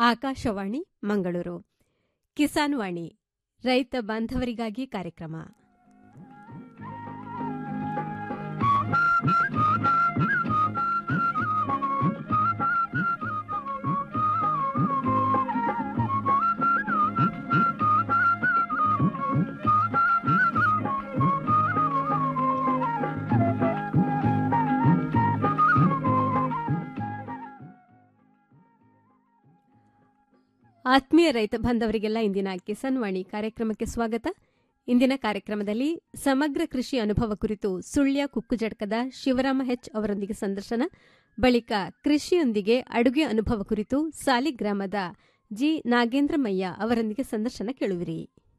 ಆಕಾಶವಾಣಿ ಮಂಗಳೂರು ಕಿಸಾನ್ ವಾಣಿ ರೈತ ಬಾಂಧವರಿಗಾಗಿ ಕಾರ್ಯಕ್ರಮ ಆತ್ಮೀಯ ರೈತ ಬಾಂಧವರಿಗೆಲ್ಲ ಇಂದಿನ ಕಿಸಾನ್ ವಾಣಿ ಕಾರ್ಯಕ್ರಮಕ್ಕೆ ಸ್ವಾಗತ ಇಂದಿನ ಕಾರ್ಯಕ್ರಮದಲ್ಲಿ ಸಮಗ್ರ ಕೃಷಿ ಅನುಭವ ಕುರಿತು ಸುಳ್ಯ ಕುಕ್ಕುಜಡ್ಕದ ಶಿವರಾಮ ಹೆಚ್ ಅವರೊಂದಿಗೆ ಸಂದರ್ಶನ ಬಳಿಕ ಕೃಷಿಯೊಂದಿಗೆ ಅಡುಗೆ ಅನುಭವ ಕುರಿತು ಸಾಲಿಗ್ರಾಮದ ಜಿ ನಾಗೇಂದ್ರಮಯ್ಯ ಅವರೊಂದಿಗೆ ಸಂದರ್ಶನ ಕೇಳುವಿರಿ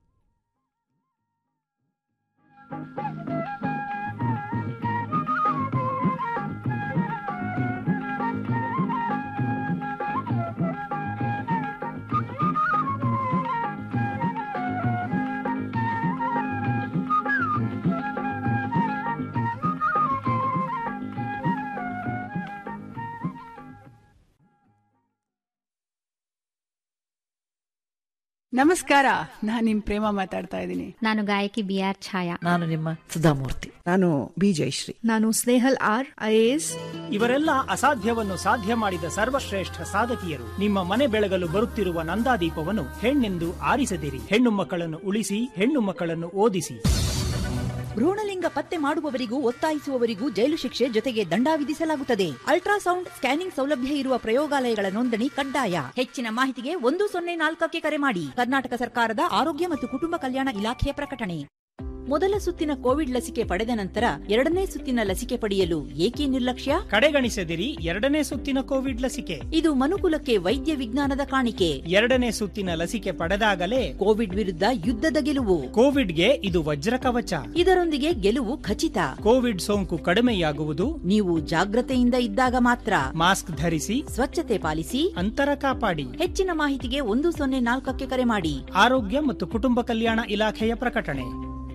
ನಮಸ್ಕಾರ ನಾನ್ ನಿಮ್ ಪ್ರೇಮ ಮಾತಾಡ್ತಾ ಇದ್ದೀನಿ ನಾನು ಗಾಯಕಿ ಬಿ ಆರ್ ಛಾಯಾ ನಾನು ನಿಮ್ಮ ಸುಧಾಮೂರ್ತಿ ನಾನು ಬಿ ಜಯಶ್ರೀ ನಾನು ಸ್ನೇಹಲ್ ಆರ್ ಐಎಎಸ್ ಇವರೆಲ್ಲ ಅಸಾಧ್ಯವನ್ನು ಸಾಧ್ಯ ಮಾಡಿದ ಸರ್ವಶ್ರೇಷ್ಠ ಸಾಧಕಿಯರು ನಿಮ್ಮ ಮನೆ ಬೆಳಗಲು ಬರುತ್ತಿರುವ ನಂದಾದೀಪವನ್ನು ಹೆಣ್ಣೆಂದು ಆರಿಸದಿರಿ ಹೆಣ್ಣು ಮಕ್ಕಳನ್ನು ಉಳಿಸಿ ಹೆಣ್ಣು ಮಕ್ಕಳನ್ನು ಓದಿಸಿ ಭ್ರೂಣಲಿಂಗ ಪತ್ತೆ ಮಾಡುವವರಿಗೂ ಒತ್ತಾಯಿಸುವವರಿಗೂ ಜೈಲು ಶಿಕ್ಷೆ ಜೊತೆಗೆ ದಂಡ ವಿಧಿಸಲಾಗುತ್ತದೆ ಅಲ್ಟ್ರಾಸೌಂಡ್ ಸ್ಕ್ಯಾನಿಂಗ್ ಸೌಲಭ್ಯ ಇರುವ ಪ್ರಯೋಗಾಲಯಗಳ ನೋಂದಣಿ ಕಡ್ಡಾಯ ಹೆಚ್ಚಿನ ಮಾಹಿತಿಗೆ ಒಂದು ಸೊನ್ನೆ ನಾಲ್ಕಕ್ಕೆ ಕರೆ ಮಾಡಿ ಕರ್ನಾಟಕ ಸರ್ಕಾರದ ಆರೋಗ್ಯ ಮತ್ತು ಕುಟುಂಬ ಕಲ್ಯಾಣ ಇಲಾಖೆಯ ಪ್ರಕಟಣೆ ಮೊದಲ ಸುತ್ತಿನ ಕೋವಿಡ್ ಲಸಿಕೆ ಪಡೆದ ನಂತರ ಎರಡನೇ ಸುತ್ತಿನ ಲಸಿಕೆ ಪಡೆಯಲು ಏಕೆ ನಿರ್ಲಕ್ಷ್ಯ ಕಡೆಗಣಿಸದಿರಿ ಎರಡನೇ ಸುತ್ತಿನ ಕೋವಿಡ್ ಲಸಿಕೆ ಇದು ಮನುಕುಲಕ್ಕೆ ವೈದ್ಯ ವಿಜ್ಞಾನದ ಕಾಣಿಕೆ ಎರಡನೇ ಸುತ್ತಿನ ಲಸಿಕೆ ಪಡೆದಾಗಲೇ ಕೋವಿಡ್ ವಿರುದ್ಧ ಯುದ್ಧದ ಗೆಲುವು ಕೋವಿಡ್ಗೆ ಇದು ವಜ್ರ ಕವಚ ಇದರೊಂದಿಗೆ ಗೆಲುವು ಖಚಿತ ಕೋವಿಡ್ ಸೋಂಕು ಕಡಿಮೆಯಾಗುವುದು ನೀವು ಜಾಗ್ರತೆಯಿಂದ ಇದ್ದಾಗ ಮಾತ್ರ ಮಾಸ್ಕ್ ಧರಿಸಿ ಸ್ವಚ್ಛತೆ ಪಾಲಿಸಿ ಅಂತರ ಕಾಪಾಡಿ ಹೆಚ್ಚಿನ ಮಾಹಿತಿಗೆ ಒಂದು ಸೊನ್ನೆ ನಾಲ್ಕಕ್ಕೆ ಕರೆ ಮಾಡಿ ಆರೋಗ್ಯ ಮತ್ತು ಕುಟುಂಬ ಕಲ್ಯಾಣ ಇಲಾಖೆಯ ಪ್ರಕಟಣೆ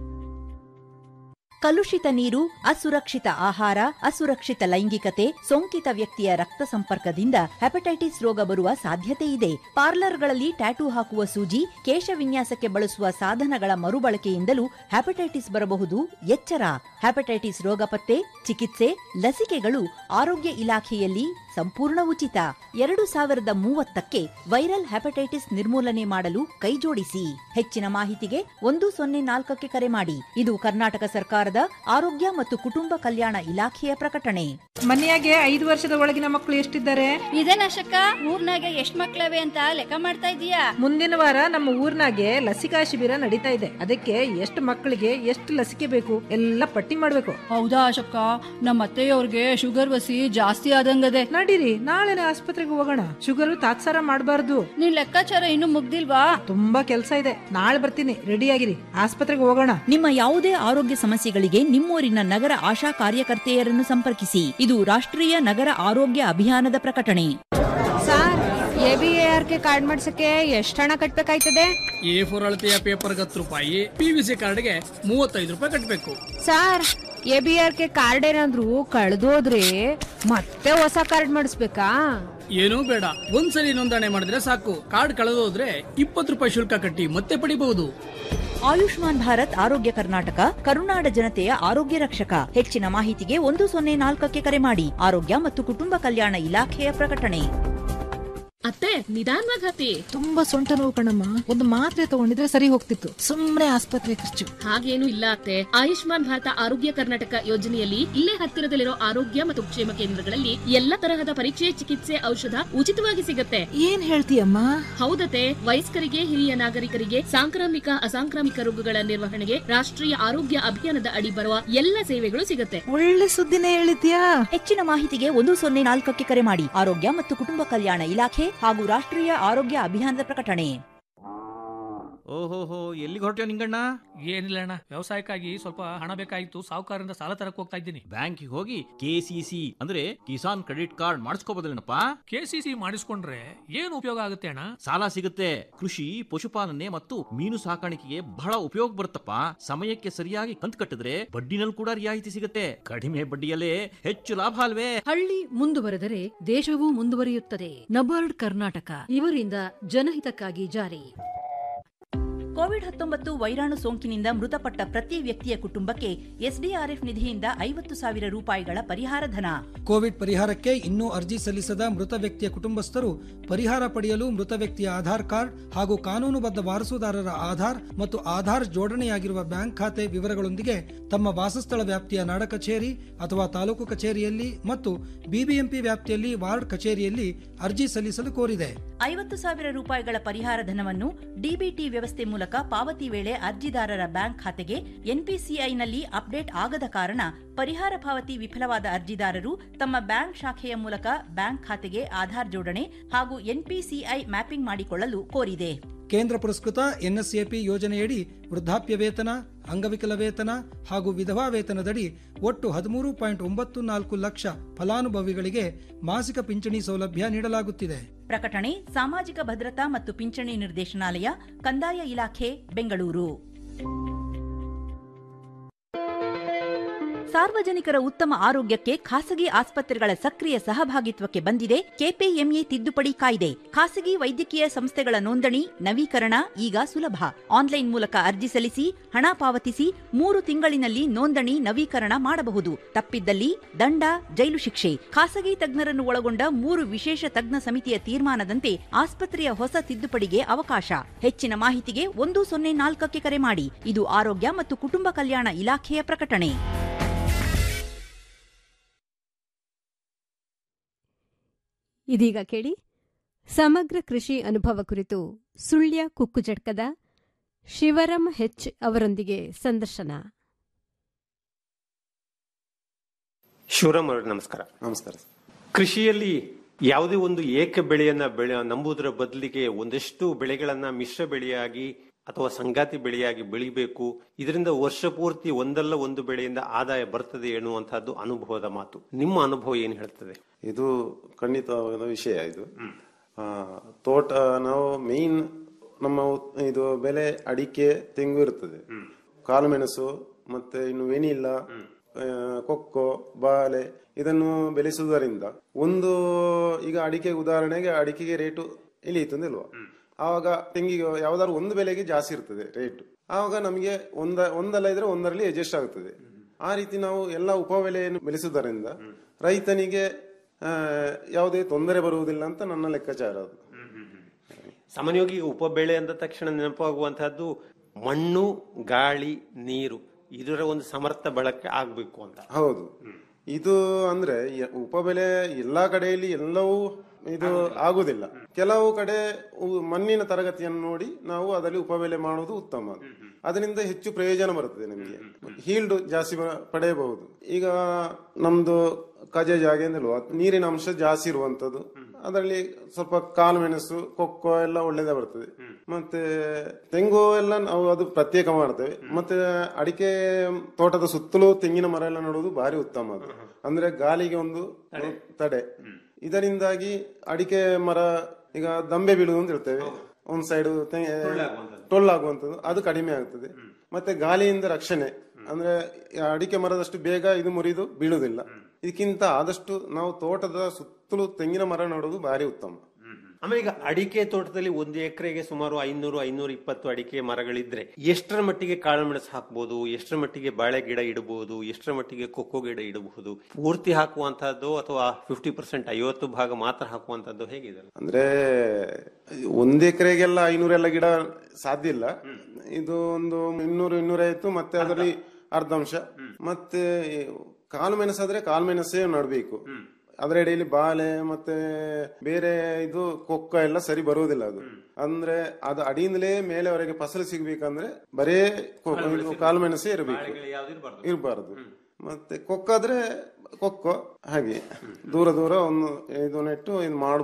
ಕಲುಷಿತ ನೀರು ಅಸುರಕ್ಷಿತ ಆಹಾರ ಅಸುರಕ್ಷಿತ ಲೈಂಗಿಕತೆ ಸೋಂಕಿತ ವ್ಯಕ್ತಿಯ ರಕ್ತ ಸಂಪರ್ಕದಿಂದ ಹೆಪಟೈಟಿಸ್ ರೋಗ ಬರುವ ಸಾಧ್ಯತೆ ಇದೆ ಪಾರ್ಲರ್ಗಳಲ್ಲಿ ಟ್ಯಾಟೂ ಹಾಕುವ ಸೂಜಿ ಕೇಶ ವಿನ್ಯಾಸಕ್ಕೆ ಬಳಸುವ ಸಾಧನಗಳ ಮರುಬಳಕೆಯಿಂದಲೂ ಹೆಪಟೈಟಿಸ್ ಬರಬಹುದು ಎಚ್ಚರ ಹೆಪಟೈಟಿಸ್ ರೋಗ ಪತ್ತೆ ಚಿಕಿತ್ಸೆ ಲಸಿಕೆಗಳು ಆರೋಗ್ಯ ಇಲಾಖೆಯಲ್ಲಿ ಸಂಪೂರ್ಣ ಉಚಿತ ಎರಡು ಸಾವಿರದ ಮೂವತ್ತಕ್ಕೆ ವೈರಲ್ ಹೆಪಟೈಟಿಸ್ ನಿರ್ಮೂಲನೆ ಮಾಡಲು ಕೈಜೋಡಿಸಿ ಹೆಚ್ಚಿನ ಮಾಹಿತಿಗೆ ಒಂದು ಸೊನ್ನೆ ನಾಲ್ಕಕ್ಕೆ ಕರೆ ಮಾಡಿ ಇದು ಕರ್ನಾಟಕ ಸರ್ಕಾರದ ಆರೋಗ್ಯ ಮತ್ತು ಕುಟುಂಬ ಕಲ್ಯಾಣ ಇಲಾಖೆಯ ಪ್ರಕಟಣೆ ಮನೆಯಾಗೆ ಐದು ವರ್ಷದ ಒಳಗಿನ ಮಕ್ಕಳು ಎಷ್ಟಿದ್ದಾರೆ ಇದೇನಶಕ ಊರ್ನಾಗ ಎಷ್ಟ್ ಮಕ್ಳವೆ ಅಂತ ಲೆಕ್ಕ ಮಾಡ್ತಾ ಇದೀಯಾ ಮುಂದಿನ ವಾರ ನಮ್ಮ ಊರ್ನಾಗೆ ಲಸಿಕಾ ಶಿಬಿರ ನಡೀತಾ ಇದೆ ಅದಕ್ಕೆ ಎಷ್ಟು ಮಕ್ಕಳಿಗೆ ಎಷ್ಟು ಲಸಿಕೆ ಬೇಕು ಎಲ್ಲ ಪಟ್ಟಿ ಮಾಡ್ಬೇಕು ಹೌದಾ ಅಶಕ್ಕ ನಮ್ಮ ಅತ್ತೆಯವ್ರಿಗೆ ಶುಗರ್ ವಸಿ ಜಾಸ್ತಿ ಆದಂಗದೆ ನಡೀರಿ ನಾಳೆನೆ ಆಸ್ಪತ್ರೆಗೆ ಹೋಗೋಣ ಶುಗರ್ ತಾತ್ಸಾರ ಮಾಡಬಾರ್ದು ನಿನ್ ಲೆಕ್ಕಾಚಾರ ಇನ್ನು ಮುಗ್ದಿಲ್ವಾ ತುಂಬಾ ಕೆಲಸ ಇದೆ ನಾಳೆ ಬರ್ತೀನಿ ರೆಡಿ ಆಗಿರಿ ಆಸ್ಪತ್ರೆಗೆ ಹೋಗೋಣ ನಿಮ್ಮ ಯಾವುದೇ ಆರೋಗ್ಯ ಸಮಸ್ಯೆಗಳಿಗೆ ನಿಮ್ಮೂರಿನ ನಗರ ಆಶಾ ಕಾರ್ಯಕರ್ತೆಯರನ್ನು ಸಂಪರ್ಕಿಸಿ ಇದು ರಾಷ್ಟ್ರೀಯ ನಗರ ಆರೋಗ್ಯ ಅಭಿಯಾನದ ಪ್ರಕಟಣೆ sir A B R K card ಮಾಡ್ಸಕ್ಕೆ ಎಷ್ಟು ಹಣ ಕಟ್ಬೇಕಾಯ್ತದೆ ಎ ಫೋರ್ ಅಳತೆಯ ಪೇಪರ್ಗೆ ಹತ್ತು ರೂಪಾಯಿ ಪಿ ವಿ ಸಿ ಕಾರ್ಡ್ಗೆ ಮೂವತ್ತೈದು ರೂಪಾಯಿ ಕಟ್ಟಬೇಕು sir A B R K card ಏನಾದ್ರು ಕಳ್ದೋದ್ರೆ ಮತ್ತೆ ಹೊಸ ಕಾರ್ಡ್ ಮಾಡಿಸ್ಬೇಕಾ ಏನೂ ಬೇಡ ಒಂದ್ಸಲಿ ನೋಂದಣಿ ಮಾಡಿದ್ರೆ ಸಾಕು ಕಾರ್ಡ್ ಕಳೆದೋದ್ರೆ ಇಪ್ಪತ್ತು ರೂಪಾಯಿ ಶುಲ್ಕ ಕಟ್ಟಿ ಮತ್ತೆ ಪಡಿಬಹುದು ಆಯುಷ್ಮಾನ್ ಭಾರತ್ ಆರೋಗ್ಯ ಕರ್ನಾಟಕ ಕರುನಾಡ ಜನತೆಯ ಆರೋಗ್ಯ ರಕ್ಷಕ ಹೆಚ್ಚಿನ ಮಾಹಿತಿಗೆ ಒಂದು ಸೊನ್ನೆ ನಾಲ್ಕಕ್ಕೆ ಕರೆ ಮಾಡಿ ಆರೋಗ್ಯ ಮತ್ತು ಕುಟುಂಬ ಕಲ್ಯಾಣ ಇಲಾಖೆಯ ಪ್ರಕಟಣೆ ಅತ್ತೆ ನಿಧಾನವಾಗಿ ಹತ್ತಿ ತುಂಬಾ ಸೊಂಟ ನೋವು ಕಣಮ್ಮ ಒಂದು ಮಾತ್ರೆ ತಗೊಂಡಿದ್ರೆ ಸರಿ ಹೋಗ್ತಿತ್ತು ಸುಮ್ನೆ ಆಸ್ಪತ್ರೆ ಖರ್ಚು ಹಾಗೇನು ಇಲ್ಲ ಅತ್ತೆ ಆಯುಷ್ಮಾನ್ ಭಾರತ ಆರೋಗ್ಯ ಕರ್ನಾಟಕ ಯೋಜನೆಯಲ್ಲಿ ಇಲ್ಲೇ ಹತ್ತಿರದಲ್ಲಿರೋ ಆರೋಗ್ಯ ಮತ್ತು ಕ್ಷೇಮ ಕೇಂದ್ರಗಳಲ್ಲಿ ಎಲ್ಲ ತರಹದ ಪರೀಕ್ಷೆ ಚಿಕಿತ್ಸೆ ಔಷಧ ಉಚಿತವಾಗಿ ಸಿಗತ್ತೆ ಏನ್ ಹೇಳ್ತೀಯಮ್ಮ ಹೌದತೆ ವಯಸ್ಕರಿಗೆ ಹಿರಿಯ ನಾಗರಿಕರಿಗೆ ಸಾಂಕ್ರಾಮಿಕ ಅಸಾಂಕ್ರಾಮಿಕ ರೋಗಗಳ ನಿರ್ವಹಣೆಗೆ ರಾಷ್ಟ್ರೀಯ ಆರೋಗ್ಯ ಅಭಿಯಾನದ ಅಡಿ ಬರುವ ಎಲ್ಲ ಸೇವೆಗಳು ಸಿಗತ್ತೆ ಒಳ್ಳೆ ಸುದ್ದಿನೇ ಹೇಳಿದ್ಯಾ ಹೆಚ್ಚಿನ ಮಾಹಿತಿಗೆ ಒಂದು ಸೊನ್ನೆ ನಾಲ್ಕಕ್ಕೆ ಕರೆ ಮಾಡಿ ಆರೋಗ್ಯ ಮತ್ತು ಕುಟುಂಬ ಕಲ್ಯಾಣ ಇಲಾಖೆ ಹಾಗೂ ರಾಷ್ಟ್ರೀಯ ಆರೋಗ್ಯ ಅಭಿಯಾನದ ಪ್ರಕಟಣೆ ಓಹೋಹೋ ಎಲ್ಲಿಗೆ ಹೊರಟ್ಯೋ ನಿಂಗಣ್ಣ ಏನಿಲ್ಲ ಅಣ್ಣ ವ್ಯವಸಾಯಕ್ಕಾಗಿ ಸ್ವಲ್ಪ ಹಣ ಬೇಕಾಗಿತ್ತು ಸಾಹುಕಾರರಿಂದ ಸಾಲ ತರಕ್ ಹೋಗ್ತಾ ಇದ್ದೀನಿ ಬ್ಯಾಂಕಿಗೆ ಹೋಗಿ ಕೆಸಿಸಿ ಅಂದ್ರೆ ಕಿಸಾನ್ ಕ್ರೆಡಿಟ್ ಕಾರ್ಡ್ ಮಾಡಿಸ್ಕೋಬೋದಲ್ಲೇನಪ್ಪ ಕೆಸಿಸಿ ಮಾಡಿಸ್ಕೊಂಡ್ರೆ ಏನು ಉಪಯೋಗ ಆಗುತ್ತೆ ಅಣ್ಣ ಸಾಲ ಸಿಗುತ್ತೆ ಕೃಷಿ ಪಶುಪಾಲನೆ ಮತ್ತು ಮೀನು ಸಾಕಾಣಿಕೆಗೆ ಬಹಳ ಉಪಯೋಗ ಬರುತ್ತಪ್ಪ ಸಮಯಕ್ಕೆ ಸರಿಯಾಗಿ ಕಂತು ಕಟ್ಟಿದ್ರೆ ಬಡ್ಡಿನಲ್ಲಿ ಕೂಡ ರಿಯಾಯಿತಿ ಸಿಗುತ್ತೆ ಕಡಿಮೆ ಬಡ್ಡಿಯಲ್ಲೇ ಹೆಚ್ಚು ಲಾಭ ಅಲ್ವೇ ಹಳ್ಳಿ ಮುಂದುವರೆದರೆ ದೇಶವೂ ಮುಂದುವರಿಯುತ್ತದೆ ನಬಾರ್ಡ್ ಕರ್ನಾಟಕ ಇವರಿಂದ ಜನಹಿತಕ್ಕಾಗಿ ಜಾರಿ ಕೋವಿಡ್ ಹತ್ತೊಂಬತ್ತು ವೈರಾಣು ಸೋಂಕಿನಿಂದ ಮೃತಪಟ್ಟ ಪ್ರತಿ ವ್ಯಕ್ತಿಯ ಕುಟುಂಬಕ್ಕೆ ಎಸ್ಡಿಆರ್ಎಫ್ ನಿಧಿಯಿಂದ ಐವತ್ತು ಸಾವಿರ ರೂಪಾಯಿಗಳ ಪರಿಹಾರ ಧನ ಕೋವಿಡ್ ಪರಿಹಾರಕ್ಕೆ ಇನ್ನೂ ಅರ್ಜಿ ಸಲ್ಲಿಸದ ಮೃತ ವ್ಯಕ್ತಿಯ ಕುಟುಂಬಸ್ಥರು ಪರಿಹಾರ ಪಡೆಯಲು ಮೃತ ವ್ಯಕ್ತಿಯ ಆಧಾರ್ ಕಾರ್ಡ್ ಹಾಗೂ ಕಾನೂನುಬದ್ಧ ವಾರಸುದಾರರ ಆಧಾರ್ ಮತ್ತು ಆಧಾರ್ ಜೋಡಣೆಯಾಗಿರುವ ಬ್ಯಾಂಕ್ ಖಾತೆ ವಿವರಗಳೊಂದಿಗೆ ತಮ್ಮ ವಾಸಸ್ಥಳ ವ್ಯಾಪ್ತಿಯ ನಾಡ ಕಚೇರಿ ಅಥವಾ ತಾಲೂಕು ಕಚೇರಿಯಲ್ಲಿ ಮತ್ತು ಬಿಬಿಎಂಪಿ ವ್ಯಾಪ್ತಿಯಲ್ಲಿ ವಾರ್ಡ್ ಕಚೇರಿಯಲ್ಲಿ ಅರ್ಜಿ ಸಲ್ಲಿಸಲು ಕೋರಿದೆ ಐವತ್ತು ಸಾವಿರ ರೂಪಾಯಿಗಳ ಪರಿಹಾರ ಧನವನ್ನು ಡಿಬಿಟಿ ವ್ಯವಸ್ಥೆ ಮೂಲಕ ಪಾವತಿ ವೇಳೆ ಅರ್ಜಿದಾರರ ಬ್ಯಾಂಕ್ ಖಾತೆಗೆ ಎನ್ಪಿಸಿಐನಲ್ಲಿ ಅಪ್ಡೇಟ್ ಆಗದ ಕಾರಣ ಪರಿಹಾರ ಪಾವತಿ ವಿಫಲವಾದ ಅರ್ಜಿದಾರರು ತಮ್ಮ ಬ್ಯಾಂಕ್ ಶಾಖೆಯ ಮೂಲಕ ಬ್ಯಾಂಕ್ ಖಾತೆಗೆ ಆಧಾರ್ ಜೋಡಣೆ ಹಾಗೂ ಎನ್ಪಿಸಿಐ ಮ್ಯಾಪಿಂಗ್ ಮಾಡಿಕೊಳ್ಳಲು ಕೋರಿದೆ ಕೇಂದ್ರ ಪುರಸ್ಕೃತ ಎನ್ಎಸ್ಎಪಿ ಯೋಜನೆಯಡಿ ವೃದ್ಧಾಪ್ಯ ವೇತನ ಅಂಗವಿಕಲ ವೇತನ ಹಾಗೂ ವಿಧವಾ ವೇತನದಡಿ ಒಟ್ಟು ಹದಿಮೂರು ಪಾಯಿಂಟ್ ಒಂಬತ್ತು ನಾಲ್ಕು ಲಕ್ಷ ಫಲಾನುಭವಿಗಳಿಗೆ ಮಾಸಿಕ ಪಿಂಚಣಿ ಸೌಲಭ್ಯ ನೀಡಲಾಗುತ್ತಿದೆ ಪ್ರಕಟಣೆ ಸಾಮಾಜಿಕ ಭದ್ರತಾ ಮತ್ತು ಪಿಂಚಣಿ ನಿರ್ದೇಶನಾಲಯ ಕಂದಾಯ ಇಲಾಖೆ ಬೆಂಗಳೂರು ಸಾರ್ವಜನಿಕರ ಉತ್ತಮ ಆರೋಗ್ಯಕ್ಕೆ ಖಾಸಗಿ ಆಸ್ಪತ್ರೆಗಳ ಸಕ್ರಿಯ ಸಹಭಾಗಿತ್ವಕ್ಕೆ ಬಂದಿದೆ ಕೆಪಿಎಂಇ ತಿದ್ದುಪಡಿ ಕಾಯ್ದೆ ಖಾಸಗಿ ವೈದ್ಯಕೀಯ ಸಂಸ್ಥೆಗಳ ನೋಂದಣಿ ನವೀಕರಣ ಈಗ ಸುಲಭ ಆನ್ಲೈನ್ ಮೂಲಕ ಅರ್ಜಿ ಸಲ್ಲಿಸಿ ಹಣ ಪಾವತಿಸಿ ಮೂರು ತಿಂಗಳಿನಲ್ಲಿ ನೋಂದಣಿ ನವೀಕರಣ ಮಾಡಬಹುದು ತಪ್ಪಿದ್ದಲ್ಲಿ ದಂಡ ಜೈಲು ಶಿಕ್ಷೆ ಖಾಸಗಿ ತಜ್ಞರನ್ನು ಒಳಗೊಂಡ ಮೂರು ವಿಶೇಷ ತಜ್ಞ ಸಮಿತಿಯ ತೀರ್ಮಾನದಂತೆ ಆಸ್ಪತ್ರೆಯ ಹೊಸ ತಿದ್ದುಪಡಿಗೆ ಅವಕಾಶ ಹೆಚ್ಚಿನ ಮಾಹಿತಿಗೆ ಒಂದು ಸೊನ್ನೆ ನಾಲ್ಕಕ್ಕೆ ಕರೆ ಮಾಡಿ ಇದು ಆರೋಗ್ಯ ಮತ್ತು ಕುಟುಂಬ ಕಲ್ಯಾಣ ಇಲಾಖೆಯ ಪ್ರಕಟಣೆ ಇದೀಗ ಕೇಳಿ ಸಮಗ್ರ ಕೃಷಿ ಅನುಭವ ಕುರಿತು ಸುಳ್ಯ ಕುಕ್ಕುಜಡ್ಕದ ಶಿವರಂ ಹೆಚ್ ಅವರೊಂದಿಗೆ ಸಂದರ್ಶನ ಶಿವರಾಮ್ ಅವರೇ ನಮಸ್ಕಾರ ನಮಸ್ಕಾರ ಕೃಷಿಯಲ್ಲಿ ಯಾವುದೇ ಒಂದು ಏಕ ಬೆಳೆಯನ್ನ ಬೆಳೆ ನಂಬುವುದರ ಬದಲಿಗೆ ಒಂದಷ್ಟು ಬೆಳೆಗಳನ್ನ ಮಿಶ್ರ ಬೆಳೆಯಾಗಿ ಅಥವಾ ಸಂಗಾತಿ ಬೆಳೆಯಾಗಿ ಬೆಳಿಬೇಕು ಇದರಿಂದ ವರ್ಷ ಪೂರ್ತಿ ಒಂದಲ್ಲ ಒಂದು ಬೆಳೆಯಿಂದ ಆದಾಯ ಬರ್ತದೆ ಎನ್ನುವಂತಹದ್ದು ಅನುಭವದ ಮಾತು ನಿಮ್ಮ ಅನುಭವ ಏನು ಹೇಳ್ತದೆ ಇದು ಖಂಡಿತವಾದ ವಿಷಯ ಇದು ಆ, ತೋಟ ನಾವು ಮೇನ್ ನಮ್ಮ ಉತ್- ಇದು ಬೆಲೆ ಅಡಿಕೆ ತೆಂಗು ಇರ್ತದೆ ಕಾಳುಮೆಣಸು ಮತ್ತೆ ಇನ್ನು ವೆನಿಲ್ಲ ಆ, ಕೊಕ್ಕೋ ಬಾಳೆ ಇದನ್ನು ಬೆಳೆಸುವುದರಿಂದ ಒಂದು ಈಗ ಅಡಿಕೆ ಉದಾಹರಣೆಗೆ ಅಡಿಕೆಗೆ ರೇಟು ಇಳಿಯಿತು ಅಂದಿಲ್ವಾ ಆವಾಗ ತೆಂಗಿಗೆ ಯಾವ್ದಾದ್ರು ಒಂದು ಬೆಲೆಗೆ ಜಾಸ್ತಿ ಇರ್ತದೆ ರೇಟ್ ಆವಾಗ ನಮಗೆ ಒಂದ ಒಂದಲ್ಲ ಇದ್ರೆ ಒಂದರಲ್ಲಿ ಅಡ್ಜಸ್ಟ್ ಆಗುತ್ತದೆ ಆ ರೀತಿ ನಾವು ಎಲ್ಲ ಉಪಬೆಲೆಯನ್ನು ಬೆಳೆಸುವುದರಿಂದ ರೈತನಿಗೆ ಆ, ಯಾವುದೇ ತೊಂದರೆ ಬರುವುದಿಲ್ಲ ಅಂತ ನನ್ನ ಲೆಕ್ಕಾಚಾರ ಅದು ಸಾಮಾನ್ಯವಾಗಿ ಈಗ ಉಪಬೆಳೆ ಅಂದ ತಕ್ಷಣ ನೆನಪಾಗುವಂತಹದ್ದು ಮಣ್ಣು ಗಾಳಿ ನೀರು ಇದರ ಒಂದು ಸಮರ್ಥ ಬಳಕೆ ಆಗ್ಬೇಕು ಅಂತ ಹೌದು ಇದು ಅಂದ್ರೆ ಯ- ಉಪಬೆಲೆ ಎಲ್ಲಾ ಕಡೆಯಲ್ಲಿ ಎಲ್ಲವೂ ಇದು ಆಗುದಿಲ್ಲ ಕೆಲವು ಕಡೆ ಉ- ಮಣ್ಣಿನ ತರಗತಿಯನ್ನು ನೋಡಿ ನಾವು ಅದರಲ್ಲಿ ಉಪಬೆಲೆ ಮಾಡುವುದು ಉತ್ತಮ ಅದರಿಂದ ಹೆಚ್ಚು ಪ್ರಯೋಜನ ಬರುತ್ತದೆ ನಮಗೆ ಹೀಲ್ಡ್ ಜಾಸ್ತಿ ಬ- ಪಡೆಯಬಹುದು ಈಗ ನಮ್ದು ಕಜೆ ಜಾಗ ಎಂದಿಲ್ವಾ ನೀರಿನ ಅಂಶ ಜಾಸ್ತಿ ಇರುವಂತದ್ದು ಅದರಲ್ಲಿ ಸ್ವಲ್ಪ ಕಾಳು ಮೆಣಸು ಕೊಕ್ಕೋ ಎಲ್ಲ ಒಳ್ಳೇದೇ ಬರ್ತದೆ ಮತ್ತೆ ತೆಂಗು ಎಲ್ಲ ನಾವು ಅದು ಪ್ರತ್ಯೇಕ ಮಾಡ್ತೇವೆ ಮತ್ತೆ ಅಡಿಕೆ ತೋಟದ ಸುತ್ತಲೂ ತೆಂಗಿನ ಮರ ಎಲ್ಲ ನೆಡುವುದು ಭಾರಿ ಉತ್ತಮ ಅದು ಅಂದ್ರೆ ಗಾಳಿಗೆ ಒಂದು ತಡೆ ಇದರಿಂದಾಗಿ ಅಡಿಕೆ ಮರ ಈಗ ದಂಬೆ ಬೀಳುವುದು ಅಂತ ಹೇಳ್ತೇವೆ ಒಂದ್ ಸೈಡ್ ಟೊಳ್ಳಾಗುವಂಥದ್ದು ಅದು ಕಡಿಮೆ ಆಗ್ತದೆ ಮತ್ತೆ ಗಾಳಿಯಿಂದ ರಕ್ಷಣೆ ಅಂದ್ರೆ ಅಡಿಕೆ ಮರದಷ್ಟು ಬೇಗ ಇದು ಮುರಿದು ಬೀಳುವುದಿಲ್ಲ ಇದಕ್ಕಿಂತ ಆದಷ್ಟು ನಾವು ತೋಟದ ಸುತ್ತಲೂ ತೆಂಗಿನ ಮರ ನೆಡೋದು ಭಾರಿ ಉತ್ತಮ ಆಮೇಲೆ ಈಗ ಅಡಿಕೆ ತೋಟದಲ್ಲಿ ಒಂದು ಎಕರೆಗೆ ಸುಮಾರು ಐನೂರು ಐನೂರ ಇಪ್ಪತ್ತು ಅಡಿಕೆ ಮರಗಳಿದ್ರೆ ಎಷ್ಟರ ಮಟ್ಟಿಗೆ ಕಾಳುಮೆಣಸು ಹಾಕ್ಬೋದು ಎಷ್ಟರ ಮಟ್ಟಿಗೆ ಬಾಳೆ ಗಿಡ ಇಡಬಹುದು ಎಷ್ಟರ ಮಟ್ಟಿಗೆ ಕೊಕ್ಕೋ ಗಿಡ ಇಡಬಹುದು ಪೂರ್ತಿ ಹಾಕುವಂತಹದ್ದು ಅಥವಾ ಫಿಫ್ಟಿ ಪರ್ಸೆಂಟ್ ಐವತ್ತು ಭಾಗ ಮಾತ್ರ ಹಾಕುವಂತದ್ದು ಹೇಗಿದೆ ಅಂದ್ರೆ ಒಂದ್ ಎಕರೆಗೆಲ್ಲ ಐನೂರೆಲ್ಲ ಗಿಡ ಸಾಧ್ಯ ಇಲ್ಲ ಇದು ಒಂದು ಇನ್ನೂರು ಇನ್ನೂರೈವತ್ತು ಮತ್ತೆ ಅದರಲ್ಲಿ ಅರ್ಧಾಂಶ ಮತ್ತೆ ಕಾಳು ಮೆಣಸಾದ್ರೆ ಕಾಳು ಮೆಣಸೇ ನಡಬೇಕು ಅದರ ಎಡೆಯಲ್ಲಿ ಬಾಳೆ ಮತ್ತೆ ಬೇರೆ ಇದು ಕೊಕ್ಕ ಎಲ್ಲ ಸರಿ ಬರುವುದಿಲ್ಲ ಅದು ಅಂದ್ರೆ ಅದು ಅಡಿಯಿಂದಲೇ ಮೇಲೆವರೆಗೆ ಫಸಲು ಸಿಗ್ಬೇಕಂದ್ರೆ ಬರೇ ಕೊ- ಇದು ಕಾಳು ಮೆಣಸೇ ಇರಬೇಕು ಇರಬಾರದು ಮತ್ತೆ ಕೊಕ್ಕಾದ್ರೆ ಕೊಕ್ಕೋ ಹಾಗೆ ದೂರ ದೂರ ಒಂದು ಇದು ನೆಟ್ಟು ಇದು ಮಾಡ್ಬೋದು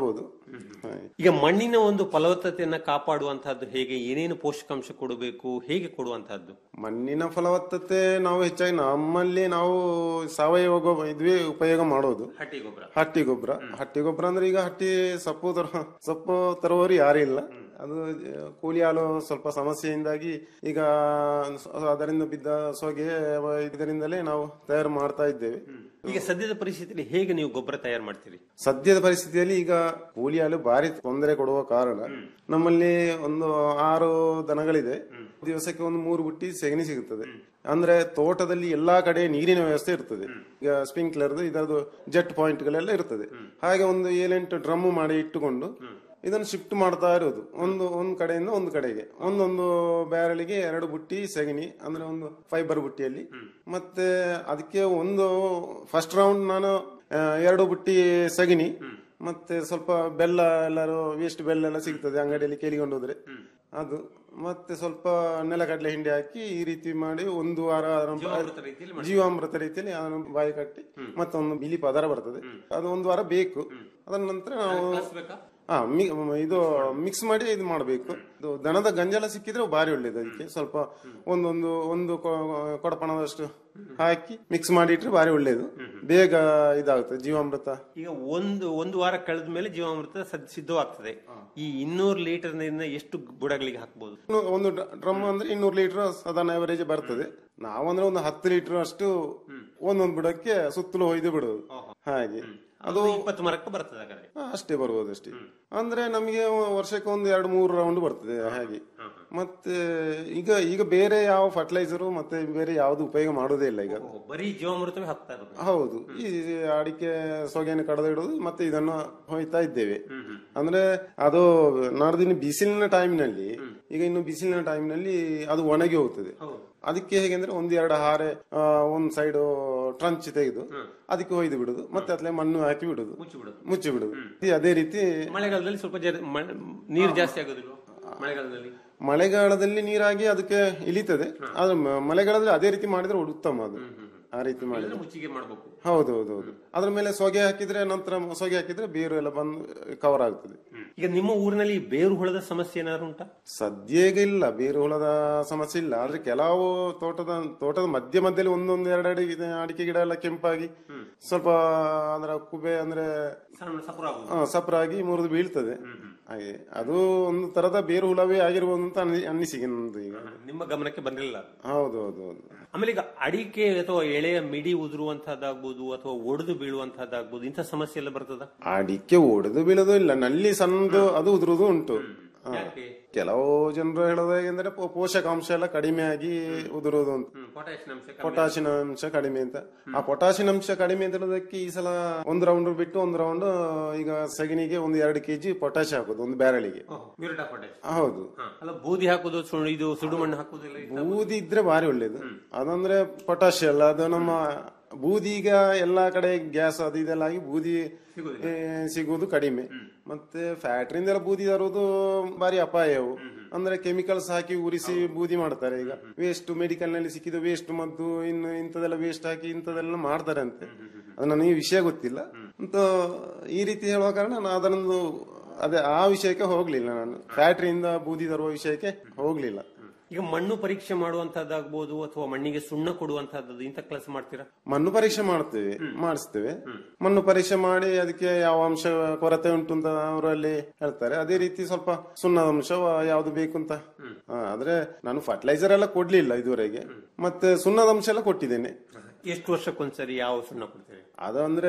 ಹಾಗೆ. ಈಗ ಮಣ್ಣಿನ ಒಂದು ಫಲವತ್ತತೆಯನ್ನ ಕಾಪಾಡುವಂತಹದ್ದು ಹೇಗೆ ಏನೇನು ಪೋಷಕಾಂಶ ಕೊಡಬೇಕು ಹೇಗೆ ಕೊಡುವಂತಹದ್ದು ಮಣ್ಣಿನ ಫಲವತ್ತತೆ ನಾವು ಹೆಚ್ಚಾಗಿ ನಮ್ಮಲ್ಲಿ ನಾವು ಸಾವಯವ ಗೊ- ಇದುವೇ ಉಪಯೋಗ ಮಾಡೋದು ಹಟ್ಟಿ ಗೊಬ್ಬರ ಹಟ್ಟಿ ಗೊಬ್ಬರ ಹಟ್ಟಿ ಗೊಬ್ಬರ ಅಂದ್ರೆ ಈಗ ಹಟ್ಟಿ ಸೊಪ್ಪು ತರ ಸೊಪ್ಪು ತರುವವರು ಯಾರು ಇಲ್ಲ ಅದು ಆ, ಕೂಲಿ ಹಾಲು ಸ್ವಲ್ಪ ಸಮಸ್ಯೆಯಿಂದಾಗಿ ಈಗ ಸ- ಅದರಿಂದ ಬಿದ್ದ ಸೊಗೆ ಅವ ಇದರಿಂದಲೇ ನಾವು ತಯಾರು ಮಾಡ್ತಾ ಇದ್ದೇವೆ ಈಗ ಸದ್ಯದ ಪರಿಸ್ಥಿತಿಯಲ್ಲಿ ಹೇಗೆ ನೀವು ಗೊಬ್ಬರ ತಯಾರು ಮಾಡ್ತೀರಿ ಸದ್ಯದ ಪರಿಸ್ಥಿತಿಯಲ್ಲಿ ಈಗ ಕೂಲಿ ಹಾಲು ಭಾರಿ ತೊಂದರೆ ಕೊಡುವ ಕಾರಣ ನಮ್ಮಲ್ಲಿ ಒಂದು ಆರು ದನಗಳಿದೆ ದಿವಸಕ್ಕೆ ಒಂದು ಮೂರು ಬುಟ್ಟಿ ಸೆಗಣಿ ಸಿಗುತ್ತದೆ ಅಂದ್ರೆ ತೋಟದಲ್ಲಿ ಎಲ್ಲಾ ಕಡೆ ನೀರಿನ ವ್ಯವಸ್ಥೆ ಇರ್ತದೆ ಈಗ ಸ್ಪ್ರಿಂಕ್ಲರ್ ಇದರದು ಜೆಟ್ ಪಾಯಿಂಟ್ ಗಳೆಲ್ಲ ಇರ್ತದೆ ಹಾಗೆ ಒಂದು ಏಳೆಂಟು ಡ್ರಮ್ ಮಾಡಿ ಇಟ್ಟುಕೊಂಡು ಇದನ್ನು ಶಿಫ್ಟ್ ಮಾಡ್ತಾ ಇರೋದು ಒಂದು ಒಂದು ಕಡೆಯಿಂದ ಒಂದು ಕಡೆಗೆ ಒಂದೊಂದು ಬ್ಯಾರಲಿಗೆ ಎರಡು ಬುಟ್ಟಿ ಸೆಗಣಿ ಅಂದ್ರೆ ಒಂದು ಫೈಬರ್ ಬುಟ್ಟಿಯಲ್ಲಿ ಮತ್ತೆ ಅದಕ್ಕೆ ಒಂದು ಫಸ್ಟ್ ರೌಂಡ್ ನಾನು ಆ, ಎರಡು ಬುಟ್ಟಿ ಸಗಣಿ ಮತ್ತೆ ಸ್ವಲ್ಪ ಬೆಲ್ಲ ಎಲ್ಲರೂ ವೇಸ್ಟ್ ಬೆಲ್ಲ ಎಲ್ಲ ಸಿಗ್ತದೆ ಅಂಗಡಿಯಲ್ಲಿ ಕೇಳಿಕೊಂಡು ಹೋದ್ರೆ ಅದು ಮತ್ತೆ ಸ್ವಲ್ಪ ನೆಲಗಡಲೆ ಹಿಂಡಿ ಹಾಕಿ ಈ ರೀತಿ ಮಾಡಿ ಒಂದು ವಾರ ಜೀವಾಮೃತ ರೀತಿಯಲ್ಲಿ ಮಾಡ್ತೀವಿ. ಜೀವಾಮೃತ ರೀತಿಯಲ್ಲಿ ಅದನ್ನು ಬಾಯಿ ಕಟ್ಟಿ ಮತ್ತೊಂದು ಬಿಳಿ ಪದಾರ ಬರ್ತದೆ ಅದು ಒಂದು ವಾರ ಬೇಕು ಅದರ ನಂತರ ನಾವು ಕಲಿಸ್ಬೇಕಾ? ಹಾ ಮಿ- ಇದು ಮಿಕ್ಸ್ ಮಾಡಿ ಇದು ಮಾಡಬೇಕು ಇದು ದನದ ಗಂಜಲ ಸಿಕ್ಕಿದ್ರೆ ಭಾರಿ ಒಳ್ಳೇದು ಅದಕ್ಕೆ ಸ್ವಲ್ಪ ಒಂದೊಂದು ಒಂದು ಕೊ- ಕೊಡಪಣದಷ್ಟು ಹಾಕಿ ಮಿಕ್ಸ್ ಮಾಡಿ ಇಟ್ರೆ ಭಾರಿ ಒಳ್ಳೇದು ಬೇಗ ಇದಾಗುತ್ತೆ ಜೀವಾಮೃತ ಈಗ ಒಂದು ಒಂದು ವಾರ ಕಳೆದ ಮೇಲೆ ಜೀವಾಮೃತ ಸದ್- ಸಿದ್ಧವಾಗ್ತದೆ ಈ ಇನ್ನೂರು ಲೀಟರ್ ನೀರನ್ನ ಎಷ್ಟು ಬುಡಗಳಿಗೆ ಹಾಕ್ಬೋದು ಇನ್ನು ಒಂದು ಡ್ರಮ್ ಅಂದ್ರೆ ಇನ್ನೂರು ಲೀಟರ್ ಸಾಧಾರಣ ಅವರೇಜ್ ಬರ್ತದೆ ನಾವಂದ್ರೆ ಒಂದು ಹತ್ತು ಲೀಟರ್ ಅಷ್ಟು ಒಂದೊಂದು ಬುಡಕ್ಕೆ ಸುತ್ತಲೂ ಹೊಯ್ದು ಬಿಡುವುದು ಹಾಗೆ ಅದು ಇಪ್ಪತ್ತು ಮರಕ್ಕೆ ಬರ್ತದೆ ಹಾಗಾದ್ರೆ ಹಾ, ಅಷ್ಟೇ ಬರ್ಬೋದು ಅಷ್ಟೇ ಅಂದ್ರೆ ನಮಗೆ ವರ್ಷಕ್ಕೆ ಒಂದು ಎರಡು ಮೂರು ರೌಂಡ್ ಬರ್ತದೆ ಹಾಗೆ ಮತ್ತೆ ಈಗ ಈಗ ಬೇರೆ ಯಾವ ಫರ್ಟಿಲೈಸರ್ ಮತ್ತೆ ಬೇರೆ ಯಾವ್ದು ಉಪಯೋಗ ಮಾಡೋದೇ ಇಲ್ಲ ಈಗ ಬರೀ ಜೀವಾಮೃತವೇ ಹಾಕ್ತಾ ಇರೋದು ಹೌದು ಈ ಅಡಿಕೆ ಸೊಗೆಯನ್ನು ಕಡದ ಇಡೋದು ಮತ್ತೆ ಇದನ್ನು ಹೊಯ್ತಾ ಇದ್ದೇವೆ ಅಂದ್ರೆ ಅದು ನಾಡ್ದಿನ ಬಿಸಿಲಿನ ಟೈಮ್ನಲ್ಲಿ ಈಗ ಇನ್ನು ಬಿಸಿಲಿನ ಟೈಮ್ನಲ್ಲಿ ಅದು ಒಣಗಿ ಹೋಗ್ತದೆ ಅದಕ್ಕೆ ಹೇಗೆ ಅಂದ್ರೆ ಒಂದ್ ಎರಡು ಹಾರೆ ಆ, ಒಂದ್ ಸೈಡ್ ಟ್ರಂಚ್ ತೆಗೆದು ಅದಕ್ಕೆ ಹೊಯ್ದು ಬಿಡುದು ಮತ್ತೆ ಅತ್ಲೆ ಮಣ್ಣು ಹಾಕಿ ಬಿಡುದು ಮುಚ್ಚಿ ಬಿಡುದು ಈ ಅದೇ ರೀತಿ ಮಳೆಗಾಲದಲ್ಲಿ ಸ್ವಲ್ಪ ಜರ ಮಳೆ- ನೀರು ಜಾಸ್ತಿ ಆಗೋದಿಲ್ಲ ಮಳೆಗಾಲದಲ್ಲಿ ಮಳೆಗಾಲದಲ್ಲಿ ನೀರಾಗಿ ಅದಕ್ಕೆ ಇಳಿತದೆ ಆದ್ರೆ ಮ- ಮಳೆಗಾಲದಲ್ಲಿ ಅದೇ ರೀತಿ ಮಾಡಿದ್ರೆ ಉತ್ತಮ ಅದು ಆ ರೀತಿ ಮಾಡಿದ್ರೆ ಮುಚ್ಚಿಗೆ ಮಾಡ್ಬೇಕು ಹೌದು ಹೌದು ಹೌದು ಅದ್ರ ಮೇಲೆ ಸೊಗೆ ಹಾಕಿದ್ರೆ ನಂತರ ಸೊಗೆ ಹಾಕಿದ್ರೆ ಬೇರು ಎಲ್ಲ ಬಂದು ಕವರ್ ಆಗ್ತದೆ ಈಗ ನಿಮ್ಮ ಊರಿನಲ್ಲಿ ಬೇರು ಹುಳದ ಸಮಸ್ಯೆ ಏನಾದ್ರು ಉಂಟಾ ಸದ್ಯ ಈಗ ಇಲ್ಲ ಬೇರು ಹುಳದ ಸಮಸ್ಯೆ ಇಲ್ಲ ಆದ್ರೆ ಕೆಲವು ತೋಟದ ತೋಟದ ಮಧ್ಯ ಮಧ್ಯದಲ್ಲಿ ಒಂದೊಂದು ಎರಡು ಅಡಿ ಅಡಿಕೆ ಗಿಡ ಎಲ್ಲ ಕೆಂಪಾಗಿ ಸ್ವಲ್ಪ ಅಂದ್ರೆ ಕುಬೆ ಅಂದ್ರೆ ಸಣ್ಣ ಸಪುರ ಆಗುದು. ಆ, ಸಪ್ರಾಗಿ ಮುರಿದು ಬೀಳ್ತದೆ ಹಾಗೆ ಅದು ಒಂದು ತರದ ಬೇರು ಹುಳವೇ ಆಗಿರ್ಬೋದು ಅಂತ ಅನ್ನಿ- ಅನ್ನಿಸಿಕೆ ನಂದು ಈಗ ನಿಮ್ಮ ಗಮನಕ್ಕೆ ಬಂದಿಲ್ಲ ಹೌದು ಹೌದು ಹೌದು ಆಮೇಲೆ ಈಗ ಅಡಿಕೆ ಅಥವಾ ಎಳೆಯ ಮಿಡಿ ಉದುರುವಂತಹದ್ದಾಗ್ಬೋದು ಅಥವಾ ಒಡೆದು ಬೀಳುವಂತಹದ್ದಾಗ್ಬೋದು ಇಂಥ ಸಮಸ್ಯೆ ಎಲ್ಲ ಬರ್ತದ ಅಡಿಕೆ ಒಡೆದು ಬೀಳೋದು ಇಲ್ಲ ನಲ್ಲಿ ಸಣ್ಣದು ಅದು ಉದುರುದು ಉಂಟು ಹಾ. ಕೆಲವು ಜನರು ಹೇಳೋದು ಹೇಗೆಂದ್ರೆ ಪೋ- ಪೋಷಕಾಂಶ ಎಲ್ಲ ಕಡಿಮೆ ಆಗಿ ಉದುರುವುದು ಅಂತ ಪೊಟ್ಯಾಷಿಯಂ ಅಂಶ ಪೊಟ್ಯಾಷಿಯಂ ಅಂಶ ಕಡಿಮೆ ಅಂತ ಆ ಪೊಟ್ಯಾಷಿಯಂ ಅಂಶ ಕಡಿಮೆ ಅಂತ ಹೇಳೋದಕ್ಕೆ ಈ ಸಲ ಒಂದು ರೌಂಡ್ ಬಿಟ್ಟು ಒಂದು ರೌಂಡ್ ಈಗ ಸಗಣಿಗೆ ಒಂದು ಎರಡು ಕೆಜಿ ಪೊಟ್ಯಾಷ್ ಹಾಕೋದು ಒಂದು ಬ್ಯಾರಳಿಗೆ ಮ್ಯೂರಿಟಾ ಪೊಟ್ಯಾಷ್ ಹೌದು ಅಲ್ಲ ಬೂದಿ ಹಾಕುದು ಸುಣ್ಣು ಇದು ಸುಡು ಮಣ್ಣು ಹಾಕುದಿಲ್ಲ ಇದು? ಬೂದಿ ಇದ್ರೆ ಭಾರಿ ಒಳ್ಳೇದು ಅದಂದ್ರೆ ಪೊಟ್ಯಾಷ್ ಅಲ್ಲ ಅದು ನಮ್ಮ ಬೂದಿ ಈಗ ಎಲ್ಲಾ ಕಡೆ ಗ್ಯಾಸ್ ಅದು ಇದೆಲ್ಲ ಆಗಿ ಬೂದಿ ಏ, ಸಿಗುವುದು ಕಡಿಮೆ ಮತ್ತೆ ಫ್ಯಾಕ್ಟ್ರಿಯಿಂದ ಎಲ್ಲ ಬೂದಿ ತರುವುದು ಭಾರಿ ಅಪಾಯವು ಅಂದ್ರೆ ಕೆಮಿಕಲ್ಸ್ ಹಾಕಿ ಉರಿಸಿ ಬೂದಿ ಮಾಡ್ತಾರೆ ಈಗ ವೇಸ್ಟ್ ಮೆಡಿಕಲ್ ನಲ್ಲಿ ಸಿಕ್ಕಿದ ವೇಸ್ಟ್ ಮದ್ದು ಇನ್ನು ಇಂಥದೆಲ್ಲ ವೇಸ್ಟ್ ಹಾಕಿ ಇಂಥದೆಲ್ಲ ಮಾಡ್ತಾರೆ ಅಂತೆ ಅದು ನನಗೆ ವಿಷಯ ಗೊತ್ತಿಲ್ಲ ಅಂತ ಈ ರೀತಿ ಹೇಳುವ ಕಾರಣ ನಾನು ಅದನ್ನೊಂದು ಅದೇ ಆ ವಿಷಯಕ್ಕೆ ಹೋಗ್ಲಿಲ್ಲ ನಾನು ಫ್ಯಾಕ್ಟ್ರಿಯಿಂದ ಬೂದಿ ತರುವ ವಿಷಯಕ್ಕೆ ಹೋಗ್ಲಿಲ್ಲ ಈಗ ಮಣ್ಣು ಪರೀಕ್ಷೆ ಮಾಡುವಂತಹದ್ದಾಗ್ಬೋದು ಅಥವಾ ಮಣ್ಣಿಗೆ ಸುಣ್ಣ ಕೊಡುವಂತಹದ್ದು ಇಂಥ ಕೆಲಸ ಮಾಡ್ತೀರಾ ಮಣ್ಣು ಪರೀಕ್ಷೆ ಮಾಡ್ತೇವೆ ಮಾಡಿಸ್ತೇವೆ ಮಣ್ಣು ಪರೀಕ್ಷೆ ಮಾಡಿ ಅದಕ್ಕೆ ಯಾವ ಅಂಶ ಕೊರತೆ ಉಂಟು ಅಂತ ಅವರಲ್ಲಿ ಹೇಳ್ತಾರೆ ಅದೇ ರೀತಿ ಸ್ವಲ್ಪ ಸುಣ್ಣದ ಅಂಶ ಯಾವ್ದು ಬೇಕು ಅಂತ ಹಾ, ಆದ್ರೆ ನಾನು ಫರ್ಟಿಲೈಸರ್ ಎಲ್ಲ ಕೊಡ್ಲಿಲ್ಲ ಇದುವರೆಗೆ ಮತ್ತೆ ಸುಣ್ಣದ ಅಂಶ ಎಲ್ಲ ಕೊಟ್ಟಿದ್ದೇನೆ ಎಷ್ಟು ವರ್ಷಕ್ಕೊಂದ್ಸರಿ ಯಾವ ಸುಣ್ಣ ಕೊಡ್ತೀರಿ ಅದು ಅಂದ್ರೆ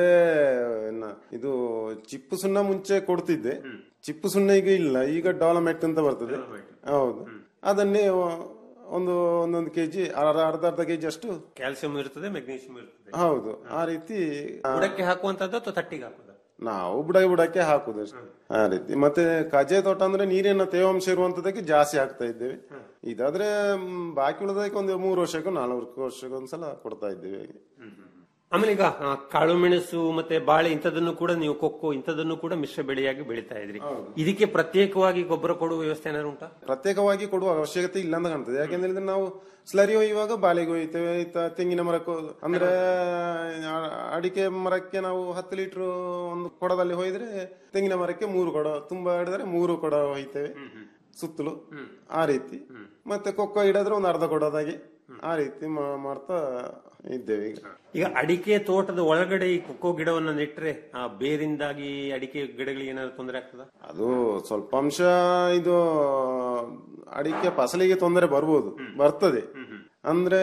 ಏನ, ಇದು ಚಿಪ್ಪು ಸುಣ್ಣ ಮುಂಚೆ ಕೊಡ್ತಿದ್ದೆ ಚಿಪ್ಪು ಸುಣ್ಣ ಈಗ ಇಲ್ಲ ಈಗ ಡಾಲಮೆಟ್ ಅಂತ ಬರ್ತದೆ ಹೌದು ಅದನ್ನೇ ಒಂದು ಒಂದೊಂದು ಕೆಜಿ ಅರ್ಧ ಅರ್ಧ ಅರ್ಧ ಕೆಜಿ ಅಷ್ಟು ಕ್ಯಾಲ್ಸಿಯಂ ಇರ್ತದೆ ಮೆಗ್ನೀಷಿಯಂ ಇರ್ತದೆ ಹೌದು ಆ ರೀತಿ ಆ, ಬುಡಕ್ಕೆ ಹಾಕುವಂತದ್ದು ಅಥವಾ ತಟ್ಟಿಗೆ ಹಾಕುದ ನಾವು ಬುಡ ಬುಡಕ್ಕೆ ಹಾಕುದು ಅಷ್ಟೇ ಆ ರೀತಿ ಮತ್ತೆ ಕಜೆ ತೋಟ ಅಂದ್ರೆ ನೀರಿನ ತೇವಾಂಶ ಇರುವಂತದಕ್ಕೆ ಜಾಸ್ತಿ ಹಾಕ್ತಾ ಇದ್ದೇವೆ ಇದಾದ್ರೆ ಮ್, ಬಾಕಿ ಉಳಿದಕ್ಕೆ ಒಂದು ಮೂರು ವರ್ಷಕ್ಕೂ ನಾಲ್ಕು ವರ್ಷಕ್ಕೂ ಒಂದ್ಸಲ ಕೊಡ್ತಾ ಇದ್ದೇವೆ ಹಾಗೆ ಆಮೇಲೆ ಈಗ ಆ, ಕಾಳು ಮೆಣಸು ಮತ್ತೆ ಬಾಳೆ ಇಂಥದನ್ನು ಕೂಡ ನೀವು ಕೊಕ್ಕೋ ಇಂಥದನ್ನು ಕೂಡ ಮಿಶ್ರ ಬೆಳೆಯಾಗಿ ಬೆಳೀತಾ ಇದ್ರಿ ಇದಕ್ಕೆ ಪ್ರತ್ಯೇಕವಾಗಿ ಗೊಬ್ಬರ ಕೊಡುವ ವ್ಯವಸ್ಥೆ ಏನಾದ್ರು ಉಂಟಾ ಪ್ರತ್ಯೇಕವಾಗಿ ಕೊಡುವ ಅವಶ್ಯಕತೆ ಇಲ್ಲ ಅಂತ ಕಾಣ್ತದೆ ಯಾಕೆಂದ್ರೆ ಹೇಳಿದ್ರೆ ನಾವು ಸ್ಲರಿ ಒಯ್ಯುವಾಗ ಬಾಳೆಗೆ ಒಯ್ತೇವೆ ಇತ್ತ ತೆಂಗಿನ ಮರಕ್ಕೂ ಅಂದ್ರೆ ಆ- ಅಡಿಕೆ ಮರಕ್ಕೆ ನಾವು ಹತ್ತು ಲೀಟರ್ ಒಂದು ಕೊಡದಲ್ಲಿ ಹೊಯ್ದ್ರೆ ತೆಂಗಿನ ಮರಕ್ಕೆ ಮೂರು ಕೊಡ ತುಂಬಾ ಹಿಡಿದ್ರೆ ಮೂರು ಕೊಡ ಹೊಯ್ತೇವೆ ಸುತ್ತಲೂ ಆ ರೀತಿ ಮತ್ತೆ ಕೊಕ್ಕೋ ಹಿಡಿದ್ರೆ ಒಂದು ಅರ್ಧ ಕೊಡೋದಾಗಿ ಆ ರೀತಿ ಮಾ- ಮಾಡ್ತಾ ಇದ್ದೇವೆ ಈಗ ಈಗ ಅಡಿಕೆ ತೋಟದ ಒಳಗಡೆ ಈ ಕೊಕ್ಕೋ ಗಿಡವನ್ನ ನೆಟ್ರೆ ಆ ಬೇರಿಂದಾಗಿ ಅಡಿಕೆ ಗಿಡಗಳಿಗೆ ಏನಾದ್ರು ತೊಂದರೆ ಆಗ್ತದ ಅದು ಸ್ವಲ್ಪ ಅಂಶ ಇದು ಅಡಿಕೆ ಫಸಲಿಗೆ ತೊಂದರೆ ಬರ್ಬೋದು ಬರ್ತದೆ ಅಂದ್ರೆ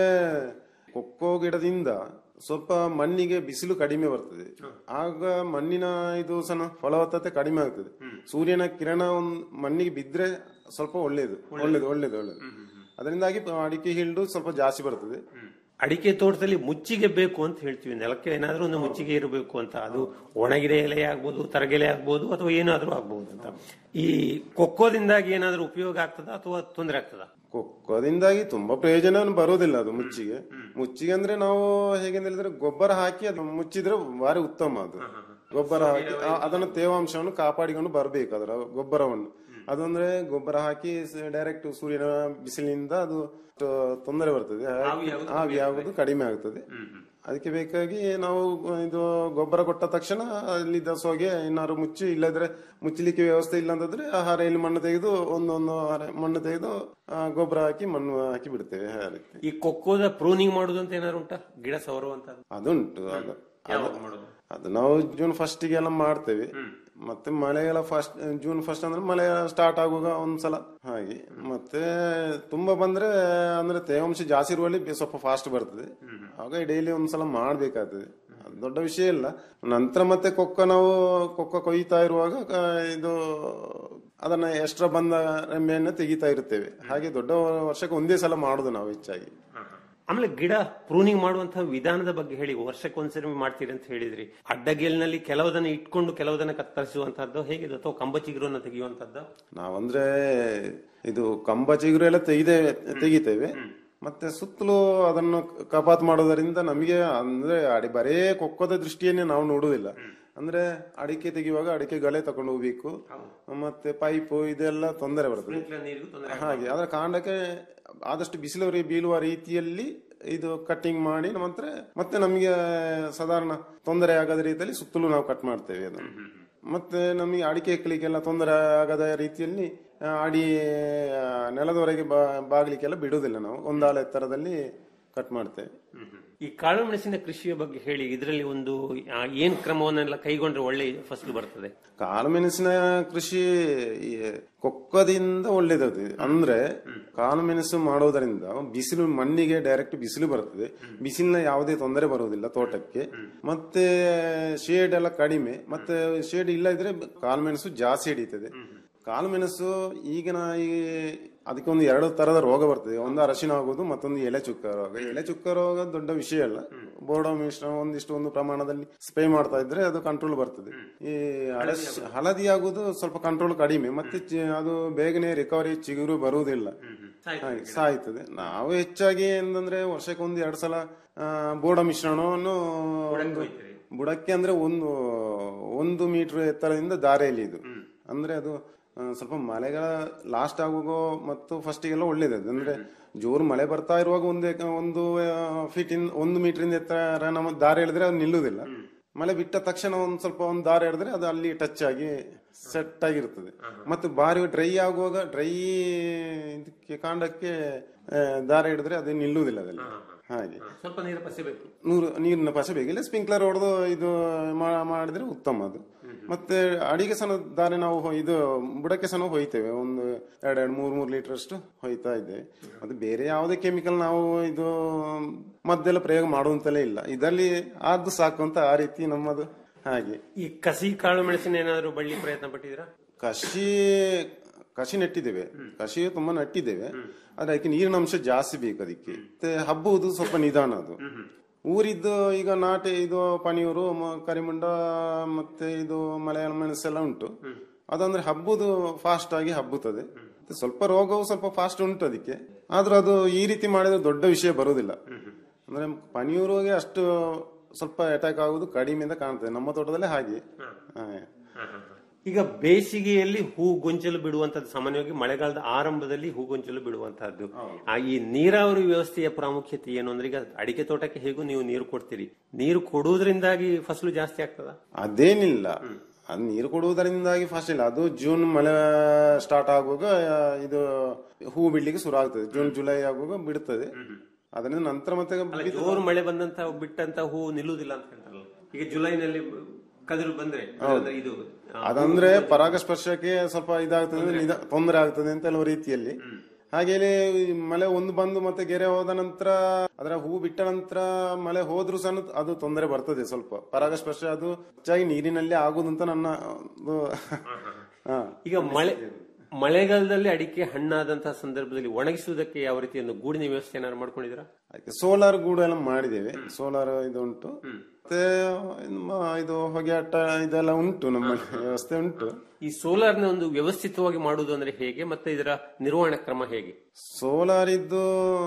ಕೊಕ್ಕೋ ಗಿಡದಿಂದ ಸ್ವಲ್ಪ ಮಣ್ಣಿಗೆ ಬಿಸಿಲು ಕಡಿಮೆ ಬರ್ತದೆ ಆಗ ಮಣ್ಣಿನ ಇದು ಸಹ ಫಲವತ್ತತೆ ಕಡಿಮೆ ಆಗ್ತದೆ ಸೂರ್ಯನ ಕಿರಣ ಒಂದ್ ಮಣ್ಣಿಗೆ ಬಿದ್ರೆ ಸ್ವಲ್ಪ ಒಳ್ಳೇದು ಒಳ್ಳೇದು ಒಳ್ಳೇದು ಒಳ್ಳೇದು ಅದರಿಂದಾಗಿ ಅಡಿಕೆ ಹಿಲ್ಡು ಸ್ವಲ್ಪ ಜಾಸ್ತಿ ಬರ್ತದೆ ಅಡಿಕೆ ತೋಟದಲ್ಲಿ ಮುಚ್ಚಿಗೆ ಬೇಕು ಅಂತ ಹೇಳ್ತೀವಿ ನೆಲಕ್ಕೆ ಏನಾದ್ರೂ ಒಂದು ಮುಚ್ಚಿಗೆ ಇರಬೇಕು ಅಂತ ಅದು ಒಣಗಿದ ಎಲೆ ಆಗ್ಬೋದು ತರಗೆಲೆ ಆಗ್ಬೋದು ಅಥವಾ ಏನಾದ್ರೂ ಆಗ್ಬೋದು ಅಂತ ಈ ಕೊಕ್ಕೋದಿಂದಾಗಿ ಏನಾದ್ರೂ ಉಪಯೋಗ ಆಗ್ತದ ಅಥವಾ ತೊಂದರೆ ಆಗ್ತದ ಕೊಕ್ಕೋದಿಂದಾಗಿ ತುಂಬಾ ಪ್ರಯೋಜನ ಬರೋದಿಲ್ಲ ಅದು ಮುಚ್ಚಿಗೆ ಮುಚ್ಚಿಗೆ ಅಂದ್ರೆ ನಾವು ಹೇಗೆ ಅಂತ ಹೇಳಿದ್ರೆ ಗೊಬ್ಬರ ಹಾಕಿ ಅದು ಮುಚ್ಚಿದ್ರೆ ಭಾರಿ ಉತ್ತಮ ಅದು ಗೊಬ್ಬರ ಹಾಕಿ ಆ- ಅದನ್ನ ತೇವಾಂಶವನ್ನು ಕಾಪಾಡಿಕೊಂಡು ಬರ್ಬೇಕು ಅದರ ಗೊಬ್ಬರವನ್ನು ಅದಂದ್ರೆ ಗೊಬ್ಬರ ಹಾಕಿ ಡೈರೆಕ್ಟ್ ಸೂರ್ಯನ ಬಿಸಿಲಿನಿಂದ ಅದು ತ- ತೊಂದರೆ ಬರ್ತದೆ ಹಾಗಾಗಿ ಆವಿ ಆಗುದು ಕಡಿಮೆ ಆಗ್ತದೆ ಅದಕ್ಕೆ ಬೇಕಾಗಿ ನಾವು ಇದು ಗೊಬ್ಬರ ಕೊಟ್ಟ ತಕ್ಷಣ ಅಲ್ಲಿದ್ದ ಸೋಗೆ ಏನಾದ್ರು ಮುಚ್ಚಿ ಇಲ್ಲದ್ರೆ ಮುಚ್ಚಲಿಕ್ಕೆ ವ್ಯವಸ್ಥೆ ಇಲ್ಲ ಅಂತಂದ್ರೆ ಆ ಹಾರೆಯಲ್ಲಿ ಮಣ್ಣು ತೆಗೆದು ಒಂದೊಂದು ಹಾರೆ ಮಣ್ಣು ತೆಗೆದು ಆ, ಗೊಬ್ಬರ ಹಾಕಿ ಮಣ್ಣು ಹಾಕಿ ಬಿಡ್ತೇವೆ ಆ ರೀತಿ ಈ ಕೊಕ್ಕೋದ ಪ್ರೂನಿಂಗ್ ಮಾಡುದು ಅಂತ ಏನಾದ್ರು ಉಂಟಾ ಗಿಡ ಸವರುವಂತ ಅದುಂಟು ಅದು ಯಾವಾಗ ಅದು- ಮಾಡೋದು? ಅದು ನಾವು ಜೂನ್ ಫಸ್ಟ್ ಎಲ್ಲ ಮಾಡ್ತೇವೆ ಮತ್ತೆ ಮಳೆಗೆಲ್ಲ ಫಸ್ಟ್ ಜೂನ್ ಫಸ್ಟ್ ಅಂದ್ರೆ ಮಳೆ ಸ್ಟಾರ್ಟ್ ಆಗುವಾಗ ಒಂದ್ಸಲ ಹಾಗೆ ಮತ್ತೆ ತುಂಬಾ ಬಂದ್ರೆ ಅಂದ್ರೆ ತೇವಾಂಶ ಜಾಸ್ತಿ ಇರುವಲ್ಲಿ ಬೆ- ಸ್ವಲ್ಪ ಫಾಸ್ಟ್ ಬರ್ತದೆ ಆಗ ಡೈಲಿ ಒಂದ್ಸಲ ಮಾಡ್ಬೇಕಾಗ್ತದೆ ಅದು ದೊಡ್ಡ ವಿಷಯ ಇಲ್ಲ ನಂತರ ಮತ್ತೆ ಕೊಕ್ಕ ನಾವು ಕೊಕ್ಕ ಕೊಯ್ತಾ ಇರುವಾಗ ಆ, ಇದು ಅದನ್ನ ಎಕ್ಸ್ಟ್ರಾ ಬಂದ ರೆಂಬೆಯನ್ನ ತೆಗಿತಾ ಇರ್ತೇವೆ ಹಾಗೆ ದೊಡ್ಡ ವರ್ಷಕ್ಕೆ ಒಂದೇ ಸಲ ಮಾಡುದು ನಾವು ಹೆಚ್ಚಾಗಿ ಆಮೇಲೆ ಗಿಡ ಪ್ರೂನಿಂಗ್ ಮಾಡುವಂತಹ ವಿಧಾನದ ಬಗ್ಗೆ ಹೇಳಿ ವರ್ಷಕ್ಕೆ ಒಂದ್ಸರಿ ಮಾಡ್ತೀರಿ ಅಂತ ಹೇಳಿದ್ರಿ ಅಡ್ಡಗೇಲಿನಲ್ಲಿ ಕೆಲವುದನ್ನ ಇಟ್ಕೊಂಡು ಕೆಲವುದನ್ನ ಕತ್ತರಿಸುವಂತಹದ್ದು ಹೇಗಿದೆ ಅಥವಾ ಕಂಬ ಚಿಗುರನ್ನ ತೆಗೆಯುವಂತದ್ದು ನಾವಂದ್ರೆ ಇದು ಕಂಬ ಚಿಗುರು ಎಲ್ಲ ತೆಗೆದೇ ತೆಗಿತೇವೆ ಮತ್ತೆ ಸುತ್ತಲೂ ಅದನ್ನು ಕಪಾತ್ ಮಾಡೋದರಿಂದ ನಮಗೆ ಅಂದ್ರೆ ಅಡಿ ಬರೇ ಕೊಕ್ಕದ ದೃಷ್ಟಿಯನ್ನೇ ನಾವು ನೋಡುವುದಿಲ್ಲ ಅಂದ್ರೆ ಅಡಿಕೆ ತೆಗೆಯುವಾಗ ಅಡಿಕೆ ಗಳೆ ತಕೊಂಡು ಹೋಗ್ಬೇಕು ಮತ್ತೆ ಪೈಪು ಇದೆಲ್ಲ ತೊಂದರೆ ಬರ್ತದೆ ನೀರಿಗೂ ತೊಂದರೆ ಹಾಗೆ ಅದರ ಕಾಂಡಕ್ಕೆ ಆದಷ್ಟು ಬಿಸಿಲು ರೀ- ಬೀಳುವ ರೀತಿಯಲ್ಲಿ ಇದು ಕಟ್ಟಿಂಗ್ ಮಾಡಿ ನಂತರ ಮತ್ತೆ ನಮಗೆ ಸಾಧಾರಣ ತೊಂದರೆ ಆಗದ ರೀತಿಯಲ್ಲಿ ಸುತ್ತಲೂ ನಾವು ಕಟ್ ಮಾಡ್ತೇವೆ ಅದನ್ನು ಮತ್ತೆ ನಮಗೆ ಅಡಿಕೆ ಎಕ್ಕಲಿಕ್ಕೆಲ್ಲ ತೊಂದರೆ ಆಗದ ರೀತಿಯಲ್ಲಿ ಆ, ಅಡಿ ಆ, ನೆಲದವರೆಗೆ ಬಾ- ಬಾಗ್ಲಿಕ್ಕೆಲ್ಲ ಬಿಡುವುದಿಲ್ಲ ನಾವು ಒಂದಾಳ ಎತ್ತರದಲ್ಲಿ ಕಟ್ ಮಾಡ್ತೇವೆ ಈ ಕಾಳು ಮೆಣಸಿನ ಕೃಷಿಯ ಬಗ್ಗೆ ಹೇಳಿ ಇದರಲ್ಲಿ ಒಂದು ಆ, ಏನ್ ಕ್ರಮವನ್ನೆಲ್ಲ ಕೈಗೊಂಡ್ರೆ ಒಳ್ಳೆ ಫಸಲು ಬರ್ತದೆ ಕಾಳುಮೆಣಸಿನ ಕೃಷಿ ಈ ಕೊಕ್ಕದಿಂದ ಒಳ್ಳೇದದು ಅಂದ್ರೆ ಕಾಳುಮೆಣಸು ಮಾಡೋದರಿಂದ ಬಿಸಿಲು ಮಣ್ಣಿಗೆ ಡೈರೆಕ್ಟ್ ಬಿಸಿಲು ಬರ್ತದೆ ಬಿಸಿಲಿನ ಯಾವುದೇ ತೊಂದರೆ ಬರುವುದಿಲ್ಲ ತೋಟಕ್ಕೆ ಮತ್ತೆ ಶೇಡ್ ಎಲ್ಲ ಕಡಿಮೆ ಮತ್ತೆ ಶೇಡ್ ಇಲ್ಲ ಇದ್ರೆ ಕಾಳುಮೆಣಸು ಜಾಸ್ತಿ ಹಿಡಿತದೆ ಕಾಳುಮೆಣಸು ಈಗಿನ ಈ ಅದಕ್ಕೆ ಒಂದು ಎರಡು ತರದ ರೋಗ ಬರ್ತದೆ ಒಂದು ಅರಶಿನ ಆಗೋದು ಮತ್ತೊಂದು ಎಲೆ ಚುಕ್ಕ ರೋಗ ಎಲೆ ಚುಕ್ಕ ರೋಗ ದೊಡ್ಡ ವಿಷಯ ಅಲ್ಲ ಬೋರ್ಡೋ ಮಿಶ್ರಣ ಒಂದಿಷ್ಟು ಒಂದು ಪ್ರಮಾಣದಲ್ಲಿ ಸ್ಪ್ರೇ ಮಾಡ್ತಾ ಇದ್ರೆ ಅದು ಕಂಟ್ರೋಲ್ ಬರ್ತದೆ ಈ ಅರಶ್ ಹಳದಿ ಆಗೋದು ಸ್ವಲ್ಪ ಕಂಟ್ರೋಲ್ ಕಡಿಮೆ ಮತ್ತೆ ಚಿ- ಅದು ಬೇಗನೆ ರಿಕವರಿ ಚಿಗುರು ಬರುವುದಿಲ್ಲ ಹಾಗೆ ಸಾಯ್ತದೆ ನಾವು ಹೆಚ್ಚಾಗಿ ಏನಂದ್ರೆ ವರ್ಷಕ್ಕೆ ಒಂದು ಎರಡು ಸಲ ಆ, ಬೋರ್ಡ ಮಿಶ್ರಣವನ್ನು ಒಂದು ಬುಡಕ್ಕೆ ಅಂದ್ರೆ ಒಂದು ಒಂದು ಮೀಟರ್ ಎತ್ತರದಿಂದ ದಾರೆಯಲ್ಲಿ ಇದು ಅಂದ್ರೆ ಅದು ಆ, ಸ್ವಲ್ಪ ಮಳೆಗಳ ಲಾಸ್ಟ್ ಆಗುವಾಗ ಮತ್ತು ಫಸ್ಟಿಗೆಲ್ಲ ಒಳ್ಳೇದದು ಅಂದ್ರೆ ಜೋರು ಮಳೆ ಬರ್ತಾ ಇರುವಾಗ ಒಂದು ಎಕ- ಒಂದು ಫೀಟ್ ಇನ್ ಒಂದು ಮೀಟರ್ ಇಂದ ಎತ್ತರ ನಮ್ಮ ದಾರಿ ಎಳೆದ್ರೆ ಅದು ನಿಲ್ಲುವುದಿಲ್ಲ ಮಳೆ ಬಿಟ್ಟ ತಕ್ಷಣ ಒಂದ್ ಸ್ವಲ್ಪ ಒಂದು ದಾರಿ ಎಳೆದ್ರೆ ಅದು ಅಲ್ಲಿ ಟಚ್ ಆಗಿ ಸೆಟ್ ಆಗಿರ್ತದೆ ಮತ್ತೆ ಬಾರಿ ಡ್ರೈ ಆಗುವಾಗ ಡ್ರೈ ಇದಕ್ಕೆ ಕಾಂಡಕ್ಕೆ ಆ, ದಾರ ಹಿಡಿದ್ರೆ ಅದು ನಿಲ್ಲುವುದಿಲ್ಲ ಅದಲ್ಲಿ ಹಾಗೆ ಸ್ವಲ್ಪ ನೀರು ಪಸಿಬೇಕು ನೂರು ನೀರಿನ ಪಸೆ ಬೇಕಿಲ್ಲ ಸ್ಪ್ರಿಂಕ್ಲರ್ ಹೊಡೆದು ಇದು ಮಾ- ಮಾಡಿದ್ರೆ ಉತ್ತಮ ಅದು ಮತ್ತೆ ಅಡಿಗೆ ಸಹ ದಾರೆ ನಾವು ಹೊ- ಇದು ಬುಡಕ್ಕೆ ಸಹ ಹೊಯ್ತೇವೆ ಒಂದು ಎರಡು ಎರಡು ಮೂರು ಮೂರು ಲೀಟರ್ ಅಷ್ಟು ಹೊಯ್ತಾ ಇದ್ದೇವೆ ಅದು ಬೇರೆ ಯಾವುದೇ ಕೆಮಿಕಲ್ ನಾವು ಇದು ಮದ್ದೆಲ್ಲ ಪ್ರಯೋಗ ಮಾಡುವಂತಲೇ ಇಲ್ಲ ಇದರಲ್ಲಿ ಆದ್ದು ಸಾಕು ಅಂತ ಆ ರೀತಿ ನಮ್ಮದು ಹಾಗೆ ಈ ಕಸಿ ಕಾಳು ಮೆಣಸಿನ ಏನಾದ್ರು ಬಳ್ಳಿ ಪ್ರಯತ್ನ ಪಟ್ಟಿದ್ದೀರಾ ಕಸಿ ಕಸಿ ನೆಟ್ಟಿದ್ದೇವೆ ಕಸಿ ತುಂಬಾ ನೆಟ್ಟಿದ್ದೇವೆ ಆದ್ರೆ ಅದಕ್ಕೆ ನೀರಿನ ಅಂಶ ಜಾಸ್ತಿ ಬೇಕು ಅದಕ್ಕೆ ಮತ್ತೆ ಹಬ್ಬುವುದು ಸ್ವಲ್ಪ ನಿಧಾನ ಅದು ಊರಿದ್ದು ಈಗ ನಾಟಿ ಇದು ಪನಿಯೂರು ಮ- ಕರಿಮುಂಡ ಮತ್ತೆ ಇದು ಮಲಯಾಳ ಮೆಣಸೆಲ್ಲ ಉಂಟು ಅದಂದ್ರೆ ಹಬ್ಬುದು ಫಾಸ್ಟ್ ಆಗಿ ಹಬ್ಬುತ್ತದೆ ಮತ್ತೆ ಸ್ವಲ್ಪ ರೋಗವು ಸ್ವಲ್ಪ ಫಾಸ್ಟ್ ಉಂಟು ಅದಕ್ಕೆ ಆದ್ರೂ ಅದು ಈ ರೀತಿ ಮಾಡಿದ್ರೆ ದೊಡ್ಡ ವಿಷಯ ಬರುವುದಿಲ್ಲ ಅಂದ್ರೆ ಪನಿಯೂರಿಗೆ ಅಷ್ಟು ಸ್ವಲ್ಪ ಅಟ್ಯಾಕ್ ಆಗುದು ಕಡಿಮೆಯಿಂದ ಕಾಣ್ತದೆ ನಮ್ಮ ತೋಟದಲ್ಲೇ ಹಾಗೆ ಹಾ. ಈಗ ಬೇಸಿಗೆಯಲ್ಲಿ ಹೂ ಗೊಂಚಲು ಬಿಡುವಂತದ್ದು ಸಾಮಾನ್ಯವಾಗಿ ಮಳೆಗಾಲದ ಆರಂಭದಲ್ಲಿ ಹೂ ಗೊಂಚಲು ಬಿಡುವಂತಹದ್ದು ಆ ಈ ನೀರಾವರಿ ವ್ಯವಸ್ಥೆಯ ಪ್ರಾಮುಖ್ಯತೆ ಏನು ಅಂದ್ರೆ ಈಗ ಅಡಿಕೆ ತೋಟಕ್ಕೆ ಹೇಗೂ ನೀವು ನೀರು ಕೊಡ್ತೀರಿ ನೀರು ಕೊಡುವುದರಿಂದಾಗಿ ಫಸಲು ಜಾಸ್ತಿ ಆಗ್ತದ ಅದೇನಿಲ್ಲ ಅದು ನೀರು ಕೊಡುವುದರಿಂದಾಗಿ ಫಸ್ಟ್ ಇಲ್ಲ ಅದು ಜೂನ್ ಮಳೆ ಸ್ಟಾರ್ಟ್ ಆಗುವಾಗ ಆ, ಇದು ಹೂ ಬಿಡ್ಲಿಕ್ಕೆ ಶುರು ಆಗ್ತದೆ ಜೂನ್ ಜುಲೈ ಆಗುವಾಗ ಬಿಡುತ್ತದೆ ಅದರಿಂದ ನಂತರ ಮತ್ತೆ ಅಲ್ಲ, ಜೋರು ಮಳೆ ಬಂದಂತ ಬಿಟ್ಟಂತ ಹೂ ನಿಲ್ಲುವುದಿಲ್ಲ ಅಂತ ಹೇಳ್ತಾರಲ್ಲ ಈಗ ಜುಲೈನಲ್ಲಿ ಕದಿರು ಬಂದ್ರೆ ಅಂದ್ರೆ ಇದು ಆ, ಅದಂದ್ರೆ ಪರಾಗಸ್ಪರ್ಶಕ್ಕೆ ಸ್ವಲ್ಪ ಇದಾಗ್ತದೆ ನಿಧ- ತೊಂದರೆ ಆಗ್ತದೆ ಅಂತ ಕೆಲವು ರೀತಿಯಲ್ಲಿ ಹಾಗೇನೆ ಈ ಮಳೆ ಒಂದು ಬಂದು ಮತ್ತೆ ಗೆರೆ ಹೋದ ನಂತರ ಅದರ ಹೂ ಬಿಟ್ಟ ನಂತರ ಮಳೆ ಹೋದ್ರೂ ಸಹ ಅದು ತೊಂದರೆ ಬರ್ತದೆ ಸ್ವಲ್ಪ ಪರಾಗಸ್ಪರ್ಶ ಅದು ಹೆಚ್ಚಾಗಿ ನೀರಿನಲ್ಲಿ ಆಗುದು ಅಂತ ನನ್ನ ಒಂದು ಹಾ. ಈಗ ಮಳೆ ಮಳೆಗಾಲದಲ್ಲಿ ಅಡಿಕೆ ಹಣ್ಣಾದಂತಹ ಸಂದರ್ಭದಲ್ಲಿ ಒಣಗಿಸುವುದಕ್ಕೆ ಯಾವ ರೀತಿ ಒಂದು ಗೂಡಿನ ವ್ಯವಸ್ಥೆ ಏನಾದ್ರು ಮಾಡ್ಕೊಂಡಿದ್ದೀರಾ ಅದಕ್ಕೆ ಸೋಲಾರ್ ಗೂಡು ಎಲ್ಲ ಮಾಡಿದ್ದೇವೆ ಸೋಲಾರ್ ಇದು ಉಂಟು ಮತ್ತೆ ನಮ್ಮ ಇದು ಹೊಗೆ ಅಟ್ಟ ಇದೆಲ್ಲ ಉಂಟು ನಮ್ಮ ವ್ಯವಸ್ಥೆ ಉಂಟು ಈ ಸೋಲಾರ್ನ ಒಂದು ವ್ಯವಸ್ಥಿತವಾಗಿ ಮಾಡುವುದು ಅಂದ್ರೆ ಹೇಗೆ ಮತ್ತೆ ಇದರ ನಿರ್ವಹಣಾ ಕ್ರಮ ಹೇಗೆ ಸೋಲಾರ್ ಇದ್ದು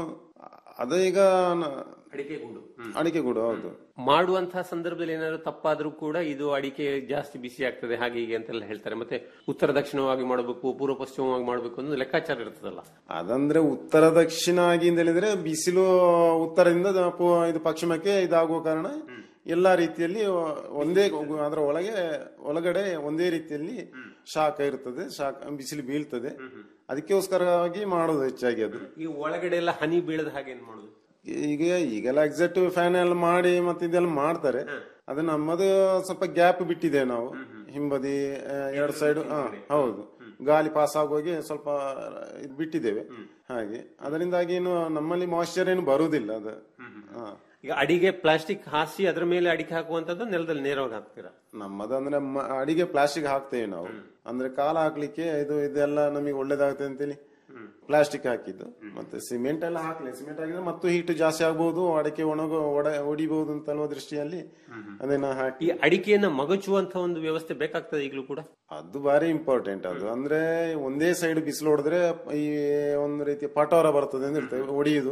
ಅದು ಈಗ ನ- ಅಡಿಕೆ ಗೂಡು ಅಡಿಕೆ ಗೂಡು ಹೌದು ಮಾಡುವಂತಹ ಸಂದರ್ಭದಲ್ಲಿ ಏನಾದ್ರು ತಪ್ಪಾದ್ರೂ ಕೂಡ ಇದು ಅಡಿಕೆ ಜಾಸ್ತಿ ಬಿಸಿ ಆಗ್ತದೆ ಹಾಗೆ ಹೀಗೆ ಅಂತೆಲ್ಲ ಹೇಳ್ತಾರೆ ಮತ್ತೆ ಉತ್ತರ ದಕ್ಷಿಣವಾಗಿ ಮಾಡಬೇಕು ಪೂರ್ವ ಪಶ್ಚಿಮವಾಗಿ ಮಾಡಬೇಕು ಅನ್ನೋ ಲೆಕ್ಕಾಚಾರ ಇರ್ತದಲ್ಲ ಅದಂದ್ರೆ ಉತ್ತರ ದಕ್ಷಿಣ ಆಗಿ ಅಂತ ಹೇಳಿದ್ರೆ ಬಿಸಿಲು ಉತ್ತರದಿಂದ ದ- ಪು- ಇದು ಪಶ್ಚಿಮಕ್ಕೆ ಇದಾಗುವ ಕಾರಣ ಎಲ್ಲಾ ರೀತಿಯಲ್ಲಿ ಒಂದೇ ಅದರ ಒಳಗೆ ಒಳಗಡೆ ಒಂದೇ ರೀತಿಯಲ್ಲಿ ಶಾಖ ಇರ್ತದೆ ಶಾಖ ಬಿಸಿಲು ಬೀಳ್ತದೆ ಅದಕ್ಕೋಸ್ಕರವಾಗಿ ಮಾಡೋದು ಹೆಚ್ಚಾಗಿ ಅದು ಈ ಒಳಗಡೆ ಎಲ್ಲ ಹನಿ ಬೀಳದ ಹಾಗೆ ಏನ್ ಮಾಡುದು ಈಗ ಈಗೆಲ್ಲ ಎಕ್ಸಾಕ್ಟ್ ಫ್ಯಾನ್ ಎಲ್ಲ ಮಾಡಿ ಮತ್ತೆ ಇದೆಲ್ಲ ಮಾಡ್ತಾರೆ ಅದು ನಮ್ಮದು ಸ್ವಲ್ಪ ಗ್ಯಾಪ್ ಬಿಟ್ಟಿದೆ ನಾವು ಹಿಂಬದಿ ಆ, ಎರಡು ಸೈಡ್ ಹೌದು ಗಾಳಿ ಪಾಸ್ ಆಗೋಗಿ ಸ್ವಲ್ಪ ಇದು ಬಿಟ್ಟಿದ್ದೇವೆ ಹಾಗೆ ಅದರಿಂದಾಗಿ ಏನು ನಮ್ಮಲ್ಲಿ ಮಾಯಿಶ್ಚರ್ ಏನು ಬರುವುದಿಲ್ಲ ಅದು ಹಾ. ಈಗ ಅಡಿಗೆ ಪ್ಲಾಸ್ಟಿಕ್ ಹಾಸಿ ಅದರ ಮೇಲೆ ಅಡಿಕೆ ಹಾಕುವಂತದ್ದು ನೆಲದಲ್ಲಿ ನೇರವಾಗಿ ಹಾಕ್ತೀರಾ ನಮ್ಮದಂದ್ರೆ ಮ- ಅಡಿಗೆ ಪ್ಲಾಸ್ಟಿಕ್ ಹಾಕ್ತೇವೆ ನಾವು ಅಂದ್ರೆ ಕಾಲ ಹಾಕ್ಲಿಕ್ಕೆ ಇದು ಇದೆಲ್ಲ ನಮಗೆ ಒಳ್ಳೇದಾಗ್ತದೆ ಅಂತೇಳಿ ಪ್ಲಾಸ್ಟಿಕ್ ಹಾಕಿದ್ದು ಮತ್ತೆ ಸಿಮೆಂಟ್ ಎಲ್ಲ ಹಾಕ್ಲಿ ಸಿಮೆಂಟ್ ಹಾಕಿದ್ರೆ ಮತ್ತು ಹೀಟ್ ಜಾಸ್ತಿ ಆಗ್ಬಹುದು ಅಡಿಕೆ ಒಣಗ ಒಡ ಹೊಡಿಬಹುದು ಅಂತ ಅನ್ನೋ ದೃಷ್ಟಿಯಲ್ಲಿ ಅದನ್ನ ಹಾಕಿ ಈ ಅಡಿಕೆಯನ್ನ ಮಗಚುವಂತ ಒಂದು ವ್ಯವಸ್ಥೆ ಬೇಕಾಗ್ತದೆ ಈಗಲೂ ಕೂಡ ಅದು ಬಾರಿ ಇಂಪಾರ್ಟೆಂಟ್ ಅದು ಅಂದ್ರೆ ಒಂದೇ ಸೈಡ್ ಬಿಸಿಲು ಹೊಡೆದ್ರೆ ಈ ಒಂದು ರೀತಿಯ ಪಟೋರ ಬರ್ತದೆ ಅಂತ ಇರ್ತದೆ ಹೊಡಿಯುದು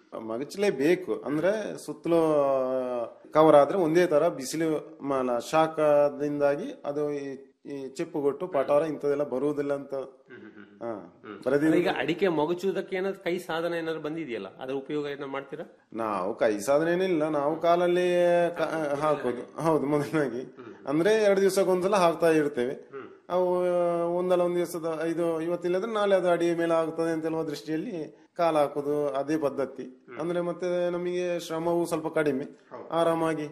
ಮಗಚಲೇಬೇಕು ಅಂದ್ರೆ ಸುತ್ತಲೂ ಕವರ್ ಆದ್ರೆ ಒಂದೇ ತರ ಬಿಸಿಲು ಮಲ ಶಾಖದಿಂದಾಗಿ ಅದು ಈ- ಈ ಚಿಪ್ಪುಗೊಟ್ಟು ಪಟೋರ ಇಂಥದೆಲ್ಲ ಬರುವುದಿಲ್ಲ ಅಂತ ಹಾ ಪ್ರತಿದಿನ ಈಗ ಅಡಿಕೆ ಮಗಚುವುದಕ್ಕೆ ಏನಾದ್ರು ಕೈ ಸಾಧನ ಏನಾದ್ರು ಬಂದಿದೆಯಲ್ಲ ಅದರ ಉಪಯೋಗ ಏನಾದ್ರು ಮಾಡ್ತೀರಾ ನಾವು ಕೈ ಸಾಧನೆ ಏನಿಲ್ಲ ನಾವು ಕಾಲಲ್ಲಿ ಕ- ಹಾಕೋದು ಹೌದು ಮೊದಲಾಗಿ ಅಂದ್ರೆ ಎರಡು ದಿವಸಕ್ಕೊಂದ್ಸಲ ಹಾಕ್ತಾ ಇರ್ತೇವೆ ಅವು ಒಂದಲ್ಲ ಒಂದ್ ದಿವಸದ ಇದು ಇವತ್ತಿಲ್ಲದ್ರೆ ನಾಳೆ ಅದು ಅಡಿಯ ಮೇಲೆ ಆಗ್ತದೆ ಅಂತ ಹೇಳುವ ದೃಷ್ಟಿಯಲ್ಲಿ ಕಾಲ ಹಾಕೋದು ಅದೇ ಪದ್ಧತಿ ಅಂದ್ರೆ ಮತ್ತೆ ನಮಗೆ ಶ್ರಮವು ಸ್ವಲ್ಪ ಕಡಿಮೆ ಆರಾಮಾಗಿ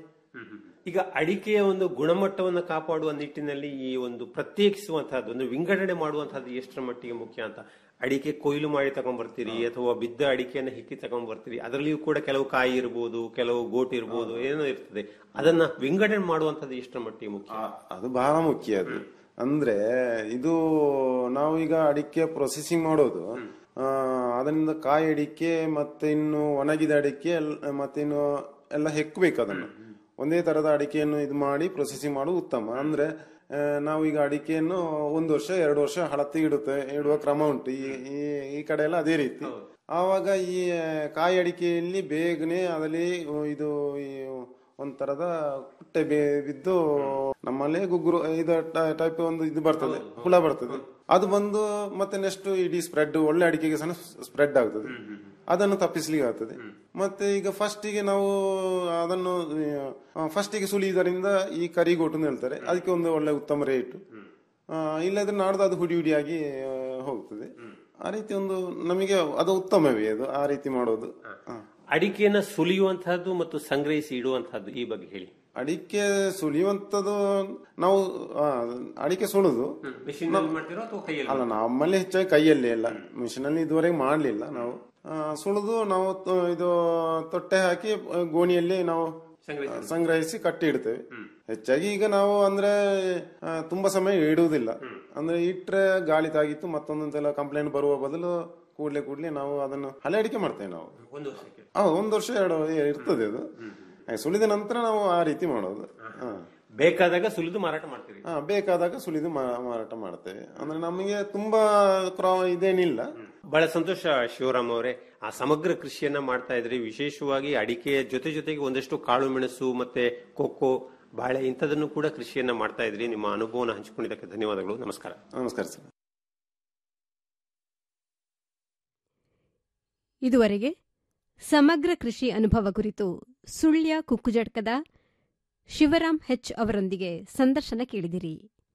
ಈಗ ಅಡಿಕೆಯ ಒಂದು ಗುಣಮಟ್ಟವನ್ನು ಕಾಪಾಡುವ ನಿಟ್ಟಿನಲ್ಲಿ ಈ ಒಂದು ಪ್ರತ್ಯೇಕಿಸುವಂತಹದ್ದು ಒಂದು ವಿಂಗಡಣೆ ಮಾಡುವಂತಹದ್ದು ಎಷ್ಟರ ಮಟ್ಟಿಗೆ ಮುಖ್ಯ ಅಂತ ಅಡಿಕೆ ಕೊಯ್ಲು ಮಾಡಿ ತಗೊಂಡ್ಬರ್ತೀರಿ ಅಥವಾ ಬಿದ್ದ ಅಡಿಕೆಯನ್ನು ಹಿಕ್ಕಿ ತಗೊಂಡ್ಬರ್ತೀರಿ ಅದರಲ್ಲಿಯೂ ಕೂಡ ಕೆಲವು ಕಾಯಿ ಇರ್ಬೋದು ಕೆಲವು ಗೋಟ್ ಇರ್ಬೋದು ಏನೋ ಇರ್ತದೆ ಅದನ್ನ ವಿಂಗಡಣೆ ಮಾಡುವಂತದ್ದು ಎಷ್ಟರ ಮಟ್ಟಿಗೆ ಮುಖ್ಯ ಅದು ಬಹಳ ಮುಖ್ಯ ಅದು ಅಂದ್ರೆ ಇದು ನಾವು ಈಗ ಅಡಿಕೆ ಪ್ರೊಸೆಸಿಂಗ್ ಮಾಡೋದು ಆ, ಅದರಿಂದ ಕಾಯಿ ಅಡಿಕೆ ಮತ್ತೆ ಇನ್ನು ಒಣಗಿದ ಅಡಿಕೆ ಎಲ್- ಮತ್ತೆ ಇನ್ನು ಎಲ್ಲ ಹೆಕ್ಬೇಕು ಅದನ್ನು ಒಂದೇ ತರದ ಅಡಿಕೆಯನ್ನು ಇದು ಮಾಡಿ ಪ್ರೊಸೆಸಿಂಗ್ ಮಾಡೋದು ಉತ್ತಮ ಅಂದ್ರೆ ಆ, ನಾವು ಈಗ ಅಡಿಕೆಯನ್ನು ಒಂದು ವರ್ಷ ಎರಡು ವರ್ಷ ಹಳತಿ ಇಡುತ್ತೆ ಇಡುವ ಕ್ರಮ ಉಂಟು ಈ ಈ- ಈ ಕಡೆ ಎಲ್ಲ ಅದೇ ರೀತಿ ಆವಾಗ ಈ ಕಾಯಿ ಅಡಿಕೆಯಲ್ಲಿ ಬೇಗನೆ ಅದರಲ್ಲಿ ಇದು ಈ ಒಂಥರದ ಕುಟ್ಟೆ ಬೇ- ಬಿದ್ದು ನಮ್ಮಲ್ಲಿ ಗುಗ್ಗುರು ಇದು ಟೈಪ್ ಒಂದು ಇದು ಬರ್ತದೆ ಹುಳ ಬರ್ತದೆ ಅದು ಬಂದು ಮತ್ತೆ ನೆಕ್ಸ್ಟ್ ಇಡೀ ಸ್ಪ್ರೆಡ್ ಒಳ್ಳೆ ಅಡಿಕೆಗೆ ಸಹ ಸ್ಪ್ರೆಡ್ ಆಗ್ತದೆ ಅದನ್ನು ತಪ್ಪಿಸ್ಲಿಕ್ಕೆ ಆಗ್ತದೆ ಮತ್ತೆ ಈಗ ಫಸ್ಟಿಗೆ ನಾವು ಅದನ್ನು ಫಸ್ಟಿಗೆ ಸುಲಿಯುವುದರಿಂದ ಈ ಕರಿಗೋಟು ಅಂತ ಹೇಳ್ತಾರೆ ಅದಕ್ಕೆ ಒಂದು ಒಳ್ಳೆ ಉತ್ತಮ ರೇಟ್ ಇಲ್ಲದ್ರೆ ನಾಡ್ದು ಅದು ಹುಡಿ ಹುಡಿಯಾಗಿ ಆ, ಹೋಗ್ತದೆ ಆ ರೀತಿ ಒಂದು ನಮಗೆ ಅದು ಉತ್ತಮವೇ ಅದು ಆ ರೀತಿ ಮಾಡೋದು ಹ. ಅಡಿಕೆಯನ್ನ ಸುಲಿಯುವಂತಹದ್ದು ಮತ್ತು ಸಂಗ್ರಹಿಸಿ ಇಡುವಂತಹದ್ದು ಈ ಬಗ್ಗೆ ಹೇಳಿ ಅಡಿಕೆ ಸುಲಿಯುವಂತದ್ದು ನಾವು ಆ, ಅಡಿಕೆ ಸುಳುದು ಮೆಷಿನ್ ಮಾಡ್ತೀರೋ ಅಥವಾ ಕೈಯಲ್ಲಿ ಅಲ್ಲ ನಮ್ಮಲ್ಲಿ ಹೆಚ್ಚಾಗಿ ಕೈಯಲ್ಲಿ ಎಲ್ಲ ಮಿಷಿನ್ ಅಲ್ಲಿ ಇದುವರೆಗೆ ಮಾಡ್ಲಿಲ್ಲ ನಾವು ಆ, ಸುಳಿದು ನಾವು ತ- ಇದು ತೊಟ್ಟೆ ಹಾಕಿ ಆ, ಗೋಣಿಯಲ್ಲಿ ನಾವು ಸಂಗ್ರಹಿಸಿ ಕಟ್ಟಿ ಇಡ್ತೇವೆ ಹೆಚ್ಚಾಗಿ ಈಗ ನಾವು ಅಂದ್ರೆ ಆ, ತುಂಬಾ ಸಮಯ ಇಡುವುದಿಲ್ಲ ಅಂದ್ರೆ ಇಟ್ರೆ ಗಾಳಿ ತಾಗಿತ್ತು ಮತ್ತೊಂದೊಂದೆಲ್ಲ ಕಂಪ್ಲೇಂಟ್ ಬರುವ ಬದಲು ಕೂಡ್ಲೆ ಕೂಡ್ಲೆ ನಾವು ಅದನ್ನು ಹಳೆ ಅಡಿಕೆ ಮಾಡ್ತೇವೆ ನಾವು ಒಂದು ವರ್ಷಕ್ಕೆ ಹಾ ಒಂದು ವರ್ಷ ಎರಡು ಇರ್ತದೆ ಅದು ಹಾಗೆ ಸುಲಿದ ನಂತರ ನಾವು ಆ ರೀತಿ ಮಾಡೋದು ಹಾ ಬೇಕಾದಾಗ ಸುಲಿದು ಮಾರಾಟ ಮಾಡ್ತೀರಿ ಹಾ ಬೇಕಾದಾಗ ಸುಲಿದು ಮಾ- ಮಾರಾಟ ಮಾಡ್ತೇವೆ ಅಂದ್ರೆ ನಮಗೆ ತುಂಬಾ ಕ್ರಾ ಇದೇನಿಲ್ಲ ಬಹಳ ಸಂತೋಷ ಶಿವರಾಮ್ ಅವರೇ ಆ ಸಮಗ್ರ ಕೃಷಿಯನ್ನ ಮಾಡ್ತಾ ಇದ್ರಿ ವಿಶೇಷವಾಗಿ ಅಡಿಕೆಯ ಜೊತೆ ಜೊತೆಗೆ ಒಂದಷ್ಟು ಕಾಳು ಮೆಣಸು ಮತ್ತೆ ಕೊಕ್ಕೋ ಬಾಳೆ ಇಂಥದನ್ನು ಕೂಡ ಕೃಷಿಯನ್ನ ಮಾಡ್ತಾ ಇದ್ರಿ ನಿಮ್ಮ ಅನುಭವನ ಹಂಚಿಕೊಂಡಿದ್ದಕ್ಕೆ ಧನ್ಯವಾದಗಳು ನಮಸ್ಕಾರ ನಮಸ್ಕಾರ ಸರ್ ಇದುವರೆಗೆ ಸಮಗ್ರ ಕೃಷಿ ಅನುಭವ ಕುರಿತು ಸುಳ್ಯ ಕುಕ್ಕುಜಡ್ಕದ ಶಿವರಾಮ್ ಹೆಚ್ ಅವರೊಂದಿಗೆ ಸಂದರ್ಶನ ಕೇಳಿದಿರಿ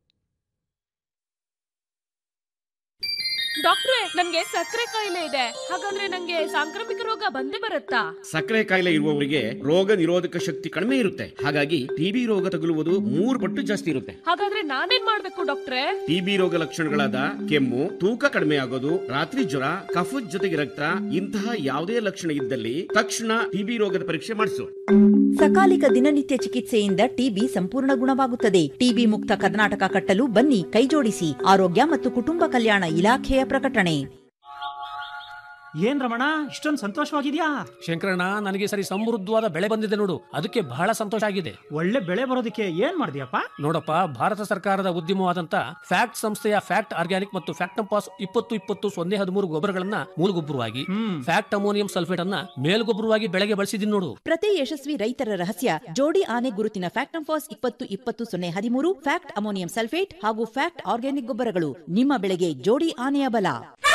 ಡಾಕ್ಟ್ರೆ ನನ್ಗೆ ಸಕ್ಕರೆ ಕಾಯಿಲೆ ಇದೆ ಹಾಗಾದ್ರೆ ನಂಗೆ ಸಾಂಕ್ರಾಮಿಕ ರೋಗ ಬಂದೇ ಬರುತ್ತಾ ಸಕ್ಕರೆ ಕಾಯಿಲೆ ಇರುವವರಿಗೆ ರೋಗ ನಿರೋಧಕ ಶಕ್ತಿ ಕಡಿಮೆ ಇರುತ್ತೆ ಹಾಗಾಗಿ ಟಿಬಿ ರೋಗ ತಗುಲುವುದು ಮೂರು ಪಟ್ಟು ಜಾಸ್ತಿ ಇರುತ್ತೆ ಹಾಗಾದ್ರೆ ನಾನೇನ್ ಮಾಡ್ಬೇಕು ಡಾಕ್ಟ್ರೆ ಟಿಬಿ ರೋಗ ಲಕ್ಷಣಗಳಾದ ಕೆಮ್ಮು ತೂಕ ಕಡಿಮೆ ಆಗೋದು ರಾತ್ರಿ ಜ್ವರ ಕಫದ ಜೊತೆಗೆ ರಕ್ತ ಇಂತಹ ಯಾವುದೇ ಲಕ್ಷಣ ಇದ್ದಲ್ಲಿ ತಕ್ಷಣ ಟಿಬಿ ರೋಗದ ಪರೀಕ್ಷೆ ಮಾಡಿಸು ಸಕಾಲಿಕ ದಿನನಿತ್ಯ ಚಿಕಿತ್ಸೆಯಿಂದ ಟಿಬಿ ಸಂಪೂರ್ಣ ಗುಣವಾಗುತ್ತದೆ ಟಿಬಿ ಮುಕ್ತ ಕರ್ನಾಟಕ ಕಟ್ಟಲು ಬನ್ನಿ ಕೈಜೋಡಿಸಿ ಆರೋಗ್ಯ ಮತ್ತು ಕುಟುಂಬ ಕಲ್ಯಾಣ ಇಲಾಖೆಯ ಪ್ರಕಟಣೆ ಏನ್ ರಮಣ ಇಷ್ಟೊಂದು ಸಂತೋಷವಾಗಿದ್ಯಾ ಶಂಕರಣ್ಣ ನನಗೆ ಸರಿ ಸಮೃದ್ಧವಾದ ಬೆಳೆ ಬಂದಿದೆ ನೋಡು ಅದಕ್ಕೆ ಬಹಳ ಸಂತೋಷ ಆಗಿದೆ ಒಳ್ಳೆ ಬೆಳೆ ಬರೋದಕ್ಕೆ ಏನ್ ಮಾಡಿದ್ಯಪ್ಪ ನೋಡಪ್ಪ ಭಾರತ ಸರ್ಕಾರದ ಉದ್ಯಮವಾದಂತ ಫ್ಯಾಕ್ಟ್ ಸಂಸ್ಥೆಯ ಫ್ಯಾಕ್ಟ್ ಆರ್ಗ್ಯಾನಿಕ್ ಮತ್ತು ಫ್ಯಾಕ್ಟಂಪಾಸ್ ಇಪ್ಪತ್ತು ಇಪ್ಪತ್ತು ಸೊನ್ನೆ ಹದಿಮೂರು ಗೊಬ್ಬರಗಳನ್ನ ಮೂಲಗೊಬ್ಬರವಾಗಿ ಫ್ಯಾಕ್ಟ್ ಅಮೋನಿಯಂ ಸಲ್ಫೇಟ್ ಅನ್ನ ಮೇಲ್ಗೊಬ್ಬರವಾಗಿ ಬೆಳೆಗೆ ಬಳಸಿದೀನಿ ನೋಡು ಪ್ರತಿ ಯಶಸ್ವಿ ರೈತರ ರಹಸ್ಯ ಜೋಡಿ ಆನೆ ಗುರುತಿನ ಫ್ಯಾಕ್ಟಂಫಾಸ್ ಇಪ್ಪತ್ತು ಇಪ್ಪತ್ತು ಸೊನ್ನೆ ಹದಿಮೂರು ಫ್ಯಾಕ್ಟ್ ಅಮೋನಿಯಂ ಸಲ್ಫೇಟ್ ಹಾಗೂ ಫ್ಯಾಕ್ಟ್ ಆರ್ಗ್ಯಾನಿಕ್ ಗೊಬ್ಬರಗಳು ನಿಮ್ಮ ಬೆಳೆಗೆ ಜೋಡಿ ಆನೆಯ ಬಲ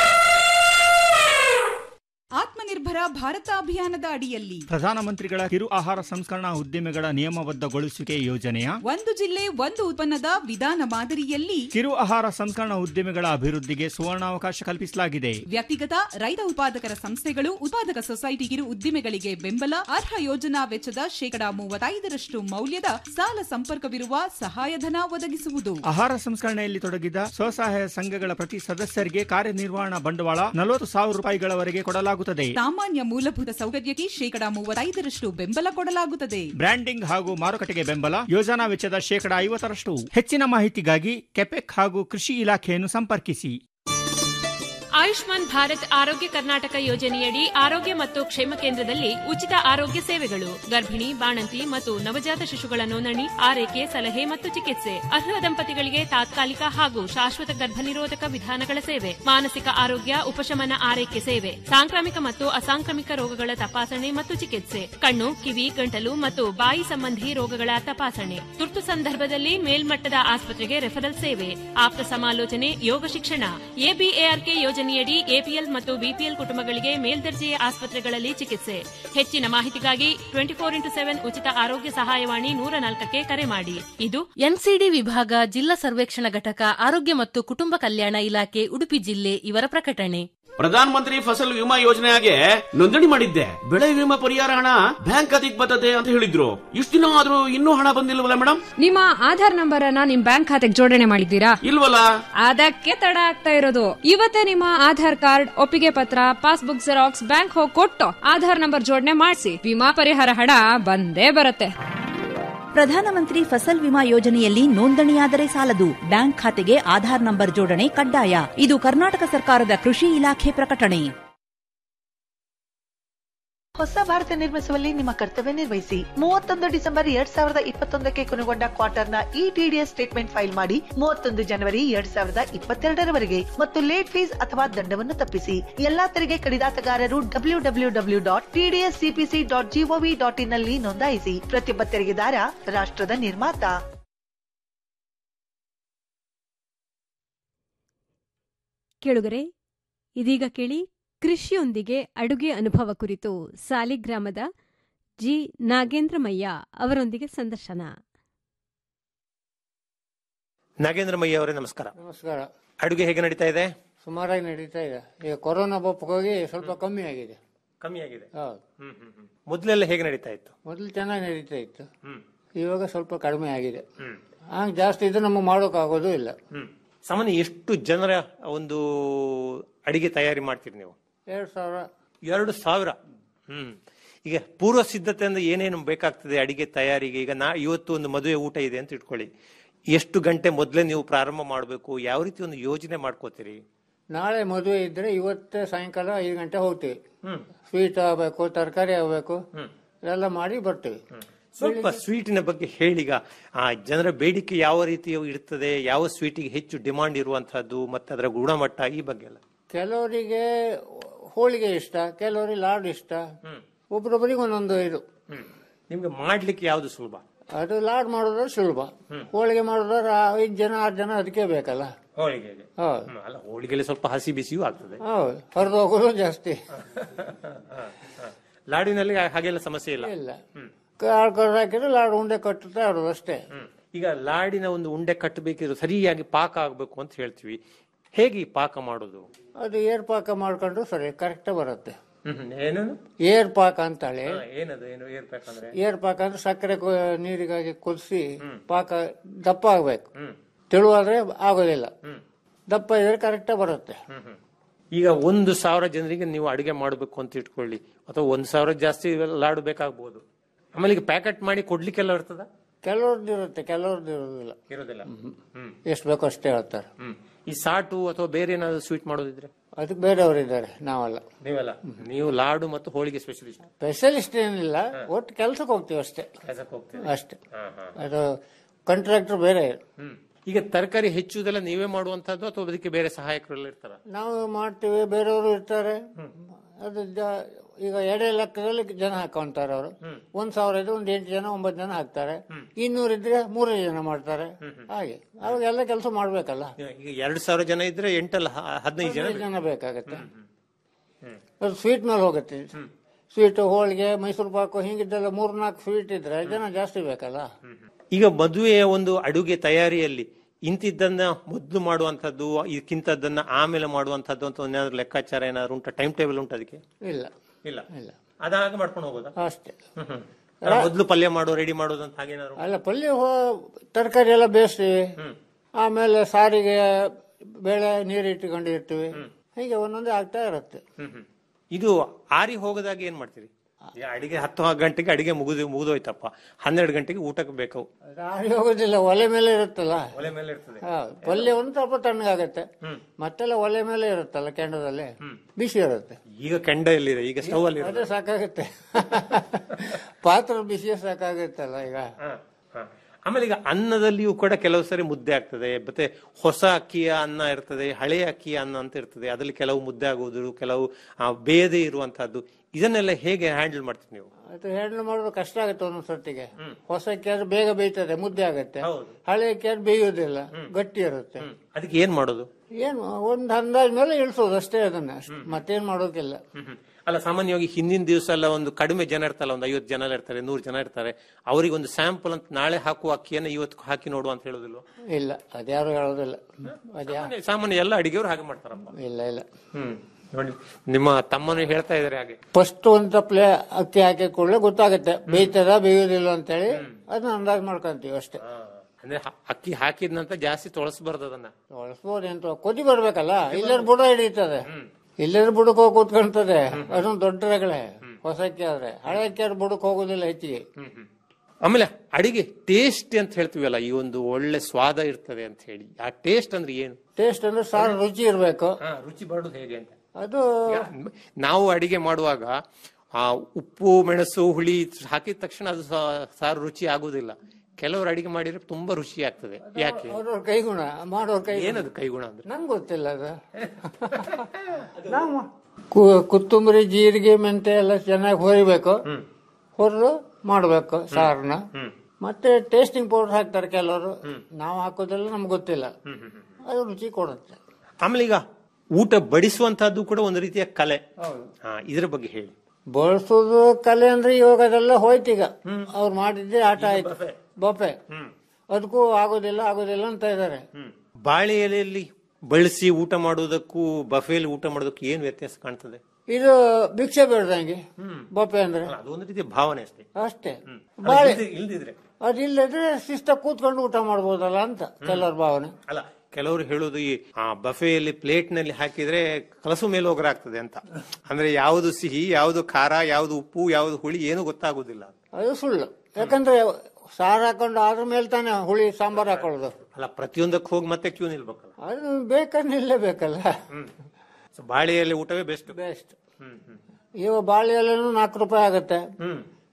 ಆತ್ಮನಿರ್ಭರ ಭಾರತ ಅಭಿಯಾನದ ಅಡಿಯಲ್ಲಿ ಪ್ರಧಾನಮಂತ್ರಿಗಳ ಕಿರು ಆಹಾರ ಸಂಸ್ಕರಣಾ ಉದ್ದಿಮೆಗಳ ನಿಯಮಬದ್ಧಗೊಳಿಸುವಿಕೆ ಯೋಜನೆಯ ಒಂದು ಜಿಲ್ಲೆ ಒಂದು ಉತ್ಪನ್ನದ ವಿಧಾನ ಮಾದರಿಯಲ್ಲಿ ಕಿರು ಆಹಾರ ಸಂಸ್ಕರಣಾ ಉದ್ದಿಮೆಗಳ ಅಭಿವೃದ್ಧಿಗೆ ಸುವರ್ಣಾವಕಾಶ ಕಲ್ಪಿಸಲಾಗಿದೆ ವ್ಯಕ್ತಿಗತ ರೈತ ಉತ್ಪಾದಕರ ಸಂಸ್ಥೆಗಳು ಉತ್ಪಾದಕ ಸೊಸೈಟಿ ಕಿರು ಉದ್ದಿಮೆಗಳಿಗೆ ಬೆಂಬಲ ಅರ್ಹ ಯೋಜನಾ ವೆಚ್ಚದ ಶೇಕಡಾ ಮೂವತ್ತೈದರಷ್ಟು ಮೌಲ್ಯದ ಸಾಲ ಸಂಪರ್ಕವಿರುವ ಸಹಾಯಧನ ಒದಗಿಸುವುದು ಆಹಾರ ಸಂಸ್ಕರಣೆಯಲ್ಲಿ ತೊಡಗಿದ ಸ್ವಸಹಾಯ ಸಂಘಗಳ ಪ್ರತಿ ಸದಸ್ಯರಿಗೆ ಕಾರ್ಯನಿರ್ವಹಣಾ ಬಂಡವಾಳ ನಲವತ್ತು ಸಾವಿರ ರೂಪಾಯಿಗಳವರೆಗೆ ಕೊಡಲಾಗುತ್ತದೆ ಸಾಮಾನ್ಯ ಮೂಲಭೂತ ಸೌಕರ್ಯಕ್ಕೆ ಶೇಕಡಾ ಮೂವತ್ತೈದರಷ್ಟು ಬೆಂಬಲ ಕೊಡಲಾಗುತ್ತದೆ ಬ್ರ್ಯಾಂಡಿಂಗ್ ಹಾಗೂ ಮಾರುಕಟ್ಟೆಗೆ ಬೆಂಬಲ ಯೋಜನಾ ವೆಚ್ಚದ ಶೇಕಡಾ ಐವತ್ತರಷ್ಟು ಹೆಚ್ಚಿನ ಮಾಹಿತಿಗಾಗಿ ಕೆಪೆಕ್ ಹಾಗೂ ಕೃಷಿ ಇಲಾಖೆಯನ್ನು ಸಂಪರ್ಕಿಸಿ ಆಯುಷ್ಮಾನ್ ಭಾರತ್ ಆರೋಗ್ಯ ಕರ್ನಾಟಕ ಯೋಜನೆಯಡಿ ಆರೋಗ್ಯ ಮತ್ತು ಕ್ಷೇಮ ಕೇಂದ್ರದಲ್ಲಿ ಉಚಿತ ಆರೋಗ್ಯ ಸೇವೆಗಳು ಗರ್ಭಿಣಿ ಬಾಣಂತಿ ಮತ್ತು ನವಜಾತ ಶಿಶುಗಳ ನೋಂದಣಿ ಆರೈಕೆ ಸಲಹೆ ಮತ್ತು ಚಿಕಿತ್ಸೆ ಅರ್ಹ ದಂಪತಿಗಳಿಗೆ ತಾತ್ಕಾಲಿಕ ಹಾಗೂ ಶಾಶ್ವತ ಗರ್ಭನಿರೋಧಕ ವಿಧಾನಗಳ ಸೇವೆ ಮಾನಸಿಕ ಆರೋಗ್ಯ ಉಪಶಮನ ಆರೈಕೆ ಸೇವೆ ಸಾಂಕ್ರಾಮಿಕ ಮತ್ತು ಅಸಾಂಕ್ರಾಮಿಕ ರೋಗಗಳ ತಪಾಸಣೆ ಮತ್ತು ಚಿಕಿತ್ಸೆ ಕಣ್ಣು ಕಿವಿ ಗಂಟಲು ಮತ್ತು ಬಾಯಿ ಸಂಬಂಧಿ ರೋಗಗಳ ತಪಾಸಣೆ ತುರ್ತು ಸಂದರ್ಭದಲ್ಲಿ ಮೇಲ್ಮಟ್ಟದ ಆಸ್ಪತ್ರೆಗೆ ರೆಫರಲ್ ಸೇವೆ ಆಪ್ತ ಸಮಾಲೋಚನೆ ಯೋಗ ಶಿಕ್ಷಣ ಎಬಿಎಆರ್ಕೆ ಯೋಜನೆಯಡಿ ಎಪಿಎಲ್ ಮತ್ತು ಬಿಪಿಎಲ್ ಕುಟುಂಬಗಳಿಗೆ ಮೇಲ್ದರ್ಜೆಯ ಆಸ್ಪತ್ರೆಗಳಲ್ಲಿ ಚಿಕಿತ್ಸೆ ಹೆಚ್ಚಿನ ಮಾಹಿತಿಗಾಗಿ ಟ್ವೆಂಟಿ ಫೋರ್ ಇಂಟು ಸೆವೆನ್ ಉಚಿತ ಆರೋಗ್ಯ ಸಹಾಯವಾಣಿ ನೂರ ನಾಲ್ಕಕ್ಕೆ ಕರೆ ಮಾಡಿ ಇದು ಎನ್ಸಿಡಿ ವಿಭಾಗ ಜಿಲ್ಲಾ ಸರ್ವೇಕ್ಷಣಾ ಘಟಕ ಆರೋಗ್ಯ ಮತ್ತು ಕುಟುಂಬ ಕಲ್ಯಾಣ ಇಲಾಖೆ ಉಡುಪಿ ಜಿಲ್ಲೆ ಇವರ ಪ್ರಕಟಣೆ ಪ್ರಧಾನ ಮಂತ್ರಿ ಫಸಲ್ ವಿಮಾ ಯೋಜನೆಯಾಗೆ ನೋಂದಣಿ ಮಾಡಿದ್ದೆ ಬೆಳೆ ವಿಮಾ ಪರಿಹಾರ ಹಣ ಬ್ಯಾಂಕ್ ಖಾತೆಗೆ ಬರ್ತದೆ ಅಂತ ಹೇಳಿದ್ರು ಇಷ್ಟು ದಿನ ಆದ್ರೂ ಇನ್ನೂ ಹಣ ಬಂದಿಲ್ವಲ್ಲ ಮೇಡಮ್ ನಿಮ್ಮ ಆಧಾರ್ ನಂಬರ್ ಅನ್ನ ನಿಮ್ ಬ್ಯಾಂಕ್ ಖಾತೆಗೆ ಜೋಡಣೆ ಮಾಡಿದ್ದೀರಾ ಇಲ್ವಲ್ಲ ಅದಕ್ಕೆ ತಡ ಆಗ್ತಾ ಇರೋದು ಇವತ್ತೇ ನಿಮ್ಮ ಆಧಾರ್ ಕಾರ್ಡ್ ಒಪ್ಪಿಗೆ ಪತ್ರ ಪಾಸ್ಬುಕ್ ಜೆರಾಕ್ಸ್ ಬ್ಯಾಂಕ್ ಹೋಗಿ ಕೊಟ್ಟು ಆಧಾರ್ ನಂಬರ್ ಜೋಡಣೆ ಮಾಡಿಸಿ ವಿಮಾ ಪರಿಹಾರ ಹಣ ಬಂದೇ ಬರುತ್ತೆ ಪ್ರಧಾನಮಂತ್ರಿ ಫಸಲ್ ವಿಮಾ ಯೋಜನೆಯಲ್ಲಿ ನೋಂದಣಿಯಾದರೆ ಸಾಲದು ಬ್ಯಾಂಕ್ ಖಾತೆಗೆ ಆಧಾರ್ ನಂಬರ್ ಜೋಡಣೆ ಕಡ್ಡಾಯ ಇದು ಕರ್ನಾಟಕ ಸರ್ಕಾರದ ಕೃಷಿ ಇಲಾಖೆ ಪ್ರಕಟಣೆ ಹೊಸ ಭಾರತ ನಿರ್ಮಿಸುವಲ್ಲಿ ನಿಮ್ಮ ಕರ್ತವ್ಯ ನಿರ್ವಹಿಸಿ ಮೂವತ್ತೊಂದು ಡಿಸೆಂಬರ್ ಎರಡ್ ಸಾವಿರದ ಇಪ್ಪತ್ತೊಂದಕ್ಕೆ ಕೊನೆಗೊಂಡ ಕ್ವಾರ್ಟರ್ನ ಇ ಟಿಡಿಎಸ್ ಸ್ಟೇಟ್ಮೆಂಟ್ ಫೈಲ್ ಮಾಡಿ ಮೂವತ್ತೊಂದು ಜನವರಿ ಎರಡ್ ಸಾವಿರದ ಇಪ್ಪತ್ತೆರಡರವರೆಗೆ ಮತ್ತು ಲೇಟ್ ಫೀಸ್ ಅಥವಾ ದಂಡವನ್ನು ತಪ್ಪಿಸಿ ಎಲ್ಲಾ ತೆರಿಗೆ ಕಡಿದಾತಗಾರರು W W W dot TDS CPC dot GOV dot in ನಲ್ಲಿ ನೋಂದಾಯಿಸಿ ಪ್ರತಿಯೊಬ್ಬ ತೆರಿಗೆದಾರ ರಾಷ್ಟ್ರದ ನಿರ್ಮಾತ ಕೇಳುಗರೆ ಇದೀಗ ಕೇಳಿ ಕೃಷಿಯೊಂದಿಗೆ ಅಡುಗೆ ಅನುಭವ ಕುರಿತು ಸಾಲಿಗ್ರಾಮದ ಜಿ ನಾಗೇಂದ್ರಮಯ್ಯ ಅವರೊಂದಿಗೆ ಸಂದರ್ಶನ ನಾಗೇಂದ್ರ ಮಯ್ಯ ಅವರೇ ನಮಸ್ಕಾರ ನಮಸ್ಕಾರ ಅಡುಗೆ ಹೇಗೆ ನಡೀತಾ ಇದೆ ಸುಮಾರಾಗಿ ನಡೀತಾ ಇದೆ ಈಗ ಕೊರೋನಾ ಬಪ್ಪಗೋಗಿ ಸ್ವಲ್ಪ ಕಮ್ಮಿ ಆಗಿದೆ ಕಮ್ಮಿ ಆಗಿದೆ ಹೌದು ಮೊದಲೆಲ್ಲ ಹೇಗೆ ನಡೀತಾ ಇತ್ತು ಮೊದಲು ಚೆನ್ನಾಗಿ ನಡೀತಾ ಇತ್ತು ಇವಾಗ ಸ್ವಲ್ಪ ಕಡಿಮೆ ಆಗಿದೆ ಹಾಗೆ ಜಾಸ್ತಿ ಇದ್ರೆ ನಮಗೆ ಮಾಡೋಕ್ಕಾಗೋದು ಇಲ್ಲ ಸಾಮಾನ್ಯ ಎಷ್ಟು ಜನರ ಒಂದು ಅಡಿಗೆ ತಯಾರಿ ಮಾಡ್ತೀರಿ ನೀವು ಎರಡು ಸಾವಿರ ಎರಡು ಸಾವಿರ ಹ್ಮ್ ಈಗ ಪೂರ್ವ ಸಿದ್ಧತೆ ಅಂದ್ರೆ ಏನೇನು ಬೇಕಾಗ್ತದೆ ಅಡಿಗೆ ತಯಾರಿಗೆ ಈಗ ನಾ ಇವತ್ತು ಒಂದು ಮದುವೆ ಊಟ ಇದೆ ಅಂತ ಇಟ್ಕೊಳ್ಳಿ ಎಷ್ಟು ಗಂಟೆ ಮೊದಲೇ ನೀವು ಪ್ರಾರಂಭ ಮಾಡಬೇಕು ಯಾವ ರೀತಿ ಒಂದು ಯೋಜನೆ ಮಾಡ್ಕೋತೀರಿ ನಾಳೆ ಮದುವೆ ಇದ್ರೆ ಇವತ್ತೇ ಸಾಯಂಕಾಲ ಐದು ಗಂಟೆ ಹೋಗ್ತೀವಿ ಸ್ವೀಟ್ ಆಗಬೇಕು ತರಕಾರಿ ಆಗಬೇಕು ಎಲ್ಲ ಮಾಡಿ ಬರ್ತೀವಿ ಸ್ವಲ್ಪ ಸ್ವೀಟಿನ ಬಗ್ಗೆ ಹೇಳಿಗ ಆ ಜನರ ಬೇಡಿಕೆ ಯಾವ ರೀತಿ ಇರ್ತದೆ ಯಾವ ಸ್ವೀಟಿಗೆ ಹೆಚ್ಚು ಡಿಮಾಂಡ್ ಇರುವಂತಹದ್ದು ಮತ್ತೆ ಅದರ ಗುಣಮಟ್ಟ ಈ ಬಗ್ಗೆ ಎಲ್ಲ ಕೆಲವರಿಗೆ ಹೋಳಿಗೆ ಇಷ್ಟ ಕೆಲವರಿಗೆ ಲಾಡು ಇಷ್ಟ ಒಬ್ರೊಬ್ಬರಿಗೆ ಒಂದೊಂದು ಇದು ನಿಮ್ಗೆ ಮಾಡ್ಲಿಕ್ಕೆ ಯಾವ್ದು ಸುಲಭ ಅದು ಲಾಡ್ ಮಾಡೋದ್ರೆ ಸುಲಭ ಹೋಳಿಗೆ ಮಾಡೋದ್ರೆ ಐದು ಜನ ಆರು ಜನ ಅದಕ್ಕೆ ಬೇಕಲ್ಲ ಹೋಳಿಗೆಗೆ ಹೌದು ಹ್ಮ್, ಅಲ್ಲ ಹೋಳಿಗೆಯಲ್ಲಿ ಸ್ವಲ್ಪ ಹಸಿ ಬಿಸಿಯೂ ಆಗ್ತದೆ ಹೌದು ಹರಿದು ಹೋಗೋದು ಜಾಸ್ತಿ ಲಾಡಿನಲ್ಲಿ ಹಾಗೆಲ್ಲ ಸಮಸ್ಯೆ ಇಲ್ಲ ಇಲ್ಲ ಕಾಳು ಕಡ್ದು ಹಾಕಿದ್ರೆ ಲಾಡು ಉಂಡೆ ಕಟ್ಟುತ್ತಾ ಇರೋದು ಅಷ್ಟೇ ಈಗ ಲಾಡಿನ ಒಂದು ಉಂಡೆ ಕಟ್ಟಬೇಕಿದ್ರೆ ಸರಿಯಾಗಿ ಪಾಕ ಆಗ್ಬೇಕು ಅಂತ ಹೇಳ್ತೀವಿ ಹೇಗೆ ಈ ಪಾಕ ಮಾಡೋದು ಅದು ಏರ್ ಪಾಕ ಮಾಡ್ಕೊಂಡ್ರು ಸರಿ ಕರೆಕ್ಟ್ ಬರುತ್ತೆ ಏನು ಏರ್ ಪಾಕ ಅಂತೇಳಿ ಏನದು ಏನು ಏರ್ಬೇಕಂದ್ರೆ ಏರ್ ಪಾಕ ಅಂದ್ರೆ ಸಕ್ಕರೆ ಕೊ- ನೀರಿಗಾಗಿ ಕುದಿಸಿ ಪಾಕ ದಪ್ಪ ಆಗ್ಬೇಕು ತೆಳುವಾದ್ರೆ ಆಗೋದಿಲ್ಲ ದಪ್ಪ ಇದ್ರೆ ಕರೆಕ್ಟ್ ಬರುತ್ತೆ ಈಗ ಒಂದು ಸಾವಿರ ಜನರಿಗೆ ನೀವು ಅಡಿಗೆ ಮಾಡಬೇಕು ಅಂತ ಇಟ್ಕೊಳ್ಳಿ ಅಥವಾ ಒಂದ್ ಸಾವಿರ ಜಾಸ್ತಿ ಲಾಡು ಬೇಕಾಗ್ಬೋದು ಆಮೇಲೆ ಈಗ ಪ್ಯಾಕೆಟ್ ಮಾಡಿ ಕೊಡ್ಲಿಕ್ಕೆಲ್ಲ ಇರ್ತದ ಕೆಲವ್ರದ್ದು ಇರುತ್ತೆ ಕೆಲವ್ರದ್ದು ಇರೋದಿಲ್ಲ ಇರೋದಿಲ್ಲ ಹ್ಮ್ ಎಷ್ಟು ಬೇಕೋ ಅಷ್ಟೇ ಹೇಳ್ತಾರೆ ಹ್ಮ್ ಈ ಸಾಟು ಅಥವಾ ಬೇರೆ ಏನಾದ್ರು ಸ್ವೀಟ್ ಮಾಡೋದಿದ್ರೆ ಅದಕ್ಕೆ ಬೇರೆಯವರು ಇದ್ದಾರೆ ನಾವಲ್ಲ ನೀವೆಲ್ಲ ನೀವು ಲಾಡು ಮತ್ತು ಹೋಳಿಗೆ ಸ್ಪೆಷಲಿಸ್ಟ್ ಸ್ಪೆಷಲಿಸ್ಟ್ ಏನಿಲ್ಲ ಒಟ್ಟು ಕೆಲ್ಸಕ್ಕೆ ಹೋಗ್ತೀವಿ ಅಷ್ಟೇ ಕೆಲಸಕ್ಕೆ ಹೋಗ್ತೀವಿ ಅಷ್ಟೇ ಅದು ಕಾಂಟ್ರಾಕ್ಟರ್ ಬೇರೆ ಹ್ಮ್ ಈಗ ತರಕಾರಿ ಹೆಚ್ಚುದೆಲ್ಲ ನೀವೇ ಮಾಡುವಂತದ್ದು ಅಥವಾ ಅದಕ್ಕೆ ಬೇರೆ ಸಹಾಯಕರೆಲ್ಲ ಇರ್ತಾರ ನಾವು ಮಾಡ್ತೀವಿ ಬೇರೆಯವರು ಇರ್ತಾರೆ ಅದು ಜ- ಈಗ ಎಡೆ ಲೆಕ್ಕದಲ್ಲಿ ಜನ ಹಾಕೊಂತಾರೆ ಅವರು ಒಂದ್ ಸಾವಿರ ಇದ್ರೆ ಒಂದ್ ಎಂಟು ಜನ ಒಂಬತ್ತು ಜನ ಹಾಕ್ತಾರೆ ಇನ್ನೂರು ಇದ್ರೆ ಮೂರೇ ಜನ ಮಾಡ್ತಾರೆ ಹಾಗೆ ಅವಾಗೆಲ್ಲ ಕೆಲಸ ಮಾಡ್ಬೇಕಲ್ಲ ಈಗ ಎರಡ್ ಸಾವಿರ ಜನ ಇದ್ರೆ ಎಂಟಲ್ಲ ಹ- ಹದಿನೈದು ಜನ ಹದಿನೈದು ಜನ ಬೇಕಾಗತ್ತೆ ಅದು ಸ್ವೀಟ್ ಮೇಲೆ ಹೋಗುತ್ತೆ ಸ್ವೀಟ್ ಹೋಳಿಗೆ ಮೈಸೂರು ಪಾಕು ಹಿಂಗಿದ್ದೆಲ್ಲ ಮೂರ್ ನಾಲ್ಕು ಸ್ವೀಟ್ ಇದ್ರೆ ಜನ ಜಾಸ್ತಿ ಬೇಕಲ್ಲ ಈಗ ಮದುವೆಯ ಒಂದು ಅಡುಗೆ ತಯಾರಿಯಲ್ಲಿ ಇಂತಿದ್ದನ್ನ ಮೊದಲು ಮಾಡುವಂತದ್ದು ಇದಕ್ಕಿಂತದ್ದನ್ನ ಆಮೇಲೆ ಮಾಡುವಂತದ್ದು ಅಂತ ಏನಾದ್ರು ಲೆಕ್ಕಾಚಾರ ಏನಾದ್ರು ಉಂಟಾ ಟೈಮ್ ಟೇಬಲ್ ಉಂಟು ಅದಕ್ಕೆ ಇಲ್ಲ ಇಲ್ಲ ಇಲ್ಲ ಅದಾಗ ಮಾಡ್ಕೊಂಡು ಹೋಗೋದಾ ಅಷ್ಟೇ ಮೊದಲು ಪಲ್ಯ ಮಾಡೋ ರೆಡಿ ಮಾಡೋದು ಅಂತ ಹಾಗೇನಾದ್ರು ಅಲ್ಲ ಪಲ್ಯ ಹೋ- ತರಕಾರಿ ಎಲ್ಲ ಬೇಯಿಸ್ತೀವಿ ಆಮೇಲೆ ಸಾರಿಗೆ ಬೇಳೆ ನೀರು ಇಟ್ಟುಕೊಂಡಿರ್ತೀವಿ ಹೀಗೆ ಒಂದೊಂದೇ ಆಗ್ತಾ ಇರುತ್ತೆ ಇದು ಆರಿ ಹೋಗದಾಗ ಏನ್ ಮಾಡ್ತೀರಿ ಈಗ ಅಡಿಗೆ ಹತ್ತು ಗಂಟೆಗೆ ಅಡಿಗೆ ಮುಗಿದು ಮುಗಿದೋಯ್ತಪ್ಪ ಹನ್ನೆರಡು ಗಂಟೆಗೆ ಊಟಕ್ಕೆ ಬೇಕು ದಾರಿ ಹೋಗೋದಿಲ್ಲ ಒಲೆ ಮೇಲೆ ಇರುತ್ತಲ್ಲ ಒಲೆ ಮೇಲೆ ಇರ್ತದೆ ಹೌದು. ಪಲ್ಯ ಒಂದು ಸ್ವಲ್ಪ ತಣ್ಣಗಾಗತ್ತೆ ಮತ್ತೆಲ್ಲ ಒಲೆ ಮೇಲೆ ಇರುತ್ತಲ್ಲ ಕೆಂಡದಲ್ಲಿ ಬಿಸಿ ಇರುತ್ತೆ ಈಗ ಕೆಂಡ ಎಲ್ಲಿದೆ ಈಗ ಸ್ಟವ್ ಅಲ್ಲಿ ಅದೇ ಸಾಕಾಗುತ್ತೆ ಪಾತ್ರ ಬಿಸಿ ಸಾಕಾಗುತ್ತಲ್ಲ ಈಗ ಆಮೇಲೆ ಈಗ ಅನ್ನದಲ್ಲಿಯೂ ಕೂಡ ಕೆಲವು ಸರಿ ಮುದ್ದೆ ಆಗ್ತದೆ ಮತ್ತೆ ಹೊಸ ಅಕ್ಕಿಯ ಅನ್ನ ಇರ್ತದೆ ಹಳೆಯ ಅಕ್ಕಿಯ ಅನ್ನ ಅಂತ ಇರ್ತದೆ ಅದ್ರಲ್ಲಿ ಕೆಲವು ಮುದ್ದೆ ಆಗುವುದು ಕೆಲವು ಆ, ಬೇಯದೇ ಇರುವಂತಹದ್ದು ಇದನ್ನೆಲ್ಲ ಹೇಗೆ ಹ್ಯಾಂಡಲ್ ಮಾಡ್ತೀವಿ ನೀವು ಅದು ಹೆಣ್ಣು ಮಾಡೋದು ಕಷ್ಟ ಆಗುತ್ತೆ ಒಂದೊಂದ್ ಸರ್ತಿಗೆ ಹೊಸ ಅಕ್ಕಿ ಆದ್ರೆ ಬೇಗ ಬೇಯ್ತದೆ ಮುದ್ದೆ ಆಗುತ್ತೆ ಹಳೆ ಅಕ್ಕಿ ಆದ್ರೆ ಬೇಯೋದಿಲ್ಲ ಗಟ್ಟಿ ಇರುತ್ತೆ ಅದಕ್ಕೆ ಏನ್ ಮಾಡೋದು ಏನು ಒಂದ್ ಅಂದಾಜ್ ಮೇಲೆ ಇಳಿಸೋದು ಅಷ್ಟೇ ಅದನ್ನ ಅಷ್ಟೇ. ಮತ್ತೇನ್ ಮಾಡೋಕಿಲ್ಲ ಅಲ್ಲ ಸಾಮಾನ್ಯವಾಗಿ ಹಿಂದಿನ ದಿವಸ ಎಲ್ಲ ಒಂದು ಕಡಿಮೆ ಜನ ಇರ್ತಲ್ಲ ಒಂದು ಐವತ್ತು ಜನ ಇರ್ತಾರೆ ನೂರು ಜನ ಇರ್ತಾರೆ ಅವರಿಗೆ ಒಂದು ಸ್ಯಾಂಪಲ್ ಅಂತ ನಾಳೆ ಹಾಕುವ ಅಕ್ಕಿಯನ್ನು ಇವತ್ತು ಹಾಕಿ ನೋಡುವ ಅಂತ ಹೇಳುದಿಲ್ಲ ಇಲ್ಲ ಅದ್ಯಾರು ಹೇಳೋದಿಲ್ಲ ಅದ್ಯಾ ಸಾಮಾನ್ಯ ಎಲ್ಲ ಅಡಿಗೆಯವರು ಹಾಗೆ ಮಾಡ್ತಾರಪ್ಪ ಇಲ್ಲ ಇಲ್ಲ ಹ್ಮ್ ನೋಡಿ ನಿಮ್ಮ ತಮ್ಮನು ಹೇಳ್ತಾ ಇದಾರೆ ಹಾಗೆ ಫಸ್ಟ್ ಒಂದ್ ತಪ್ಲೆ ಅಕ್ಕಿ ಹಾಕಿದ ಕೂಡಲೇ ಗೊತ್ತಾಗುತ್ತೆ ಬೇಯ್ತದ ಬೇಯೋದಿಲ್ಲ ಅಂತೇಳಿ ಅದನ್ನ ಅಂದಾಜ್ ಮಾಡ್ಕೊಂತೀವಿ ಅಷ್ಟೇ ಅಂದ್ರೆ ಹ- ಅಕ್ಕಿ ಹಾಕಿದ ನಂತರ ಜಾಸ್ತಿ ತೊಳಸ್ಬಾರ್ದು ಅದನ್ನ ಒಳಸ್ಬೋದು ಎಂತ ಕೊದಿ ಬರ್ಬೇಕಲ್ಲ ಇಲ್ಲರ ಬುಡ ಹಿಡಿತದೆ ಇಲ್ಲರ ಬುಡಕ್ ಹೋಗಿ ಕೂತ್ಕೊಂತದೆ ಅದೊಂದು ದೊಡ್ಡ ರಗಳೆ ಹೊಸ ಅಕ್ಕಿ ಆದ್ರೆ ಹಳೆ ಅಕ್ಕಿ ಆದ್ರೆ ಬುಡಕ್ ಹೋಗೋದಿಲ್ಲ ಹೆಚ್ಚಿಗೆ ಆಮೇಲೆ ಅಡಿಗೆ ಟೇಸ್ಟ್ ಅಂತ ಹೇಳ್ತೀವಲ್ಲ ಈ ಒಂದು ಒಳ್ಳೆ ಸ್ವಾದ ಇರ್ತದೆ ಅಂತ ಹೇಳಿ ಆ ಟೇಸ್ಟ್ ಅಂದ್ರೆ ಏನು ಟೇಸ್ಟ್ ಅಂದ್ರೆ ಸಾರು ರುಚಿ ಇರ್ಬೇಕು ರುಚಿ ಬರೋದು ಹೇಗೆ ಅಂತ ಅದು ನಾವು ಅಡಿಗೆ ಮಾಡುವಾಗ ಆ ಉಪ್ಪು ಮೆಣಸು ಹುಳಿ ಹಾಕಿದ ತಕ್ಷಣ ಅದು ಸಾ- ಸಾರು ರುಚಿ ಆಗುದಿಲ್ಲ ಕೆಲವರು ಅಡಿಗೆ ಮಾಡಿದ್ರೆ ತುಂಬಾ ರುಚಿ ಆಗ್ತದೆ ಯಾಕೆ ಅವ್ರವ್ರ ಕೈಗುಣ ಮಾಡೋರ್ ಕೈ ಏನದು ಕೈಗುಣ ಅಂದ್ರೆ ನಂಗೆ ಗೊತ್ತಿಲ್ಲ ಅದು ನಾವು ಕು- ಕೊತ್ತಂಬರಿ ಜೀರಿಗೆ ಮೆಂತೆ ಎಲ್ಲ ಚೆನ್ನಾಗಿ ಹೊರಿಬೇಕು ಹೊರದು ಮಾಡಬೇಕು ಸಾರನ್ನ ಮತ್ತೆ ಟೇಸ್ಟಿಂಗ್ ಪೌಡರ್ ಹಾಕ್ತಾರೆ ಕೆಲವರು ನಾವು ಹಾಕೋದೆಲ್ಲ ನಮ್ಗೆ ಗೊತ್ತಿಲ್ಲ ಅದು ರುಚಿ ಕೊಡುತ್ತೆ ಆಮೇಲೆ ಈಗ ಊಟ ಬಡಿಸುವಂತಹದ್ದು ಕೂಡ ಒಂದು ರೀತಿಯ ಕಲೆ ಹಾ ಇದ್ರ ಬಗ್ಗೆ ಹೇಳಿ ಬಳಸೋದು ಕಲೆ ಅಂದ್ರೆ ಇವಾಗ ಅದೆಲ್ಲ ಹೋಯ್ತು ಈಗ ಅವ್ರು ಮಾಡಿದ್ದೆ ಆಟ ಆಯ್ತು ಬಫೆ ಅದಕ್ಕೂ ಆಗೋದಿಲ್ಲ ಆಗೋದಿಲ್ಲ ಅಂತ ಇದ್ದಾರೆ ಬಾಳೆ ಎಲೆಯಲ್ಲಿ ಬಳಸಿ ಊಟ ಮಾಡುವುದಕ್ಕೂ ಬಫೆಯಲ್ಲಿ ಊಟ ಮಾಡೋದಕ್ಕೂ ಏನು ವ್ಯತ್ಯಾಸ ಕಾಣ್ತದೆ ಇದು ಭಿಕ್ಷೆ ಬೇಡ್ದಂಗೆ ಬಫೆ ಅಂದ್ರೆ ಅದು ಒಂದು ರೀತಿಯ ಭಾವನೆ ಅಷ್ಟೇ ಅಷ್ಟೇ ಬಾಳೆ ಇಲ್ದಿ- ಇಲ್ದಿದ್ರೆ ಅದಿಲ್ಲದ್ರೆ ಶಿಸ್ತ ಕೂತ್ಕೊಂಡು ಊಟ ಮಾಡ್ಬೋದಲ್ಲ ಅಂತ ಕೆಲವ್ರ ಭಾವನೆ ಅಲ್ಲ ಕೆಲವರು ಹೇಳುದು ಈ ಆ ಬಫೆಯಲ್ಲಿ ಪ್ಲೇಟ್ ನಲ್ಲಿ ಹಾಕಿದ್ರೆ ಕಲಸು ಮೇಲೋಗರಾಗ್ತದೆ ಅಂತ ಅಂದ್ರೆ ಯಾವುದು ಸಿಹಿ ಯಾವುದು ಖಾರ ಯಾವುದು ಉಪ್ಪು ಯಾವುದು ಹುಳಿ ಏನು ಗೊತ್ತಾಗುದಿಲ್ಲ ಅದು ಸುಳ್ಳು ಯಾಕಂದ್ರೆ ಸಾರು ಹಾಕೊಂಡು ಅದ್ರ ಮೇಲೆ ತಾನೆ ಹುಳಿ ಸಾಂಬಾರ್ ಹಾಕೊಳ್ಳೋದು ಅಲ್ಲ ಪ್ರತಿಯೊಂದಕ್ಕೆ ಹೋಗಿ ಮತ್ತೆ ಕ್ಯೂ ನಿಲ್ಬೇಕಲ್ಲ ಅದು ಬೇಕಾದ್ರೆ ನಿಲ್ಲೇಬೇಕಲ್ಲ So, ಬಾಳೆಯಲ್ಲಿ ಊಟವೇ ಬೆಸ್ಟ್ ಬೆಸ್ಟ್ ಇವಾಗ ಬಾಳೆ ಎಲೆನೂ ನಾಲ್ಕು ರೂಪಾಯಿ ಆಗುತ್ತೆ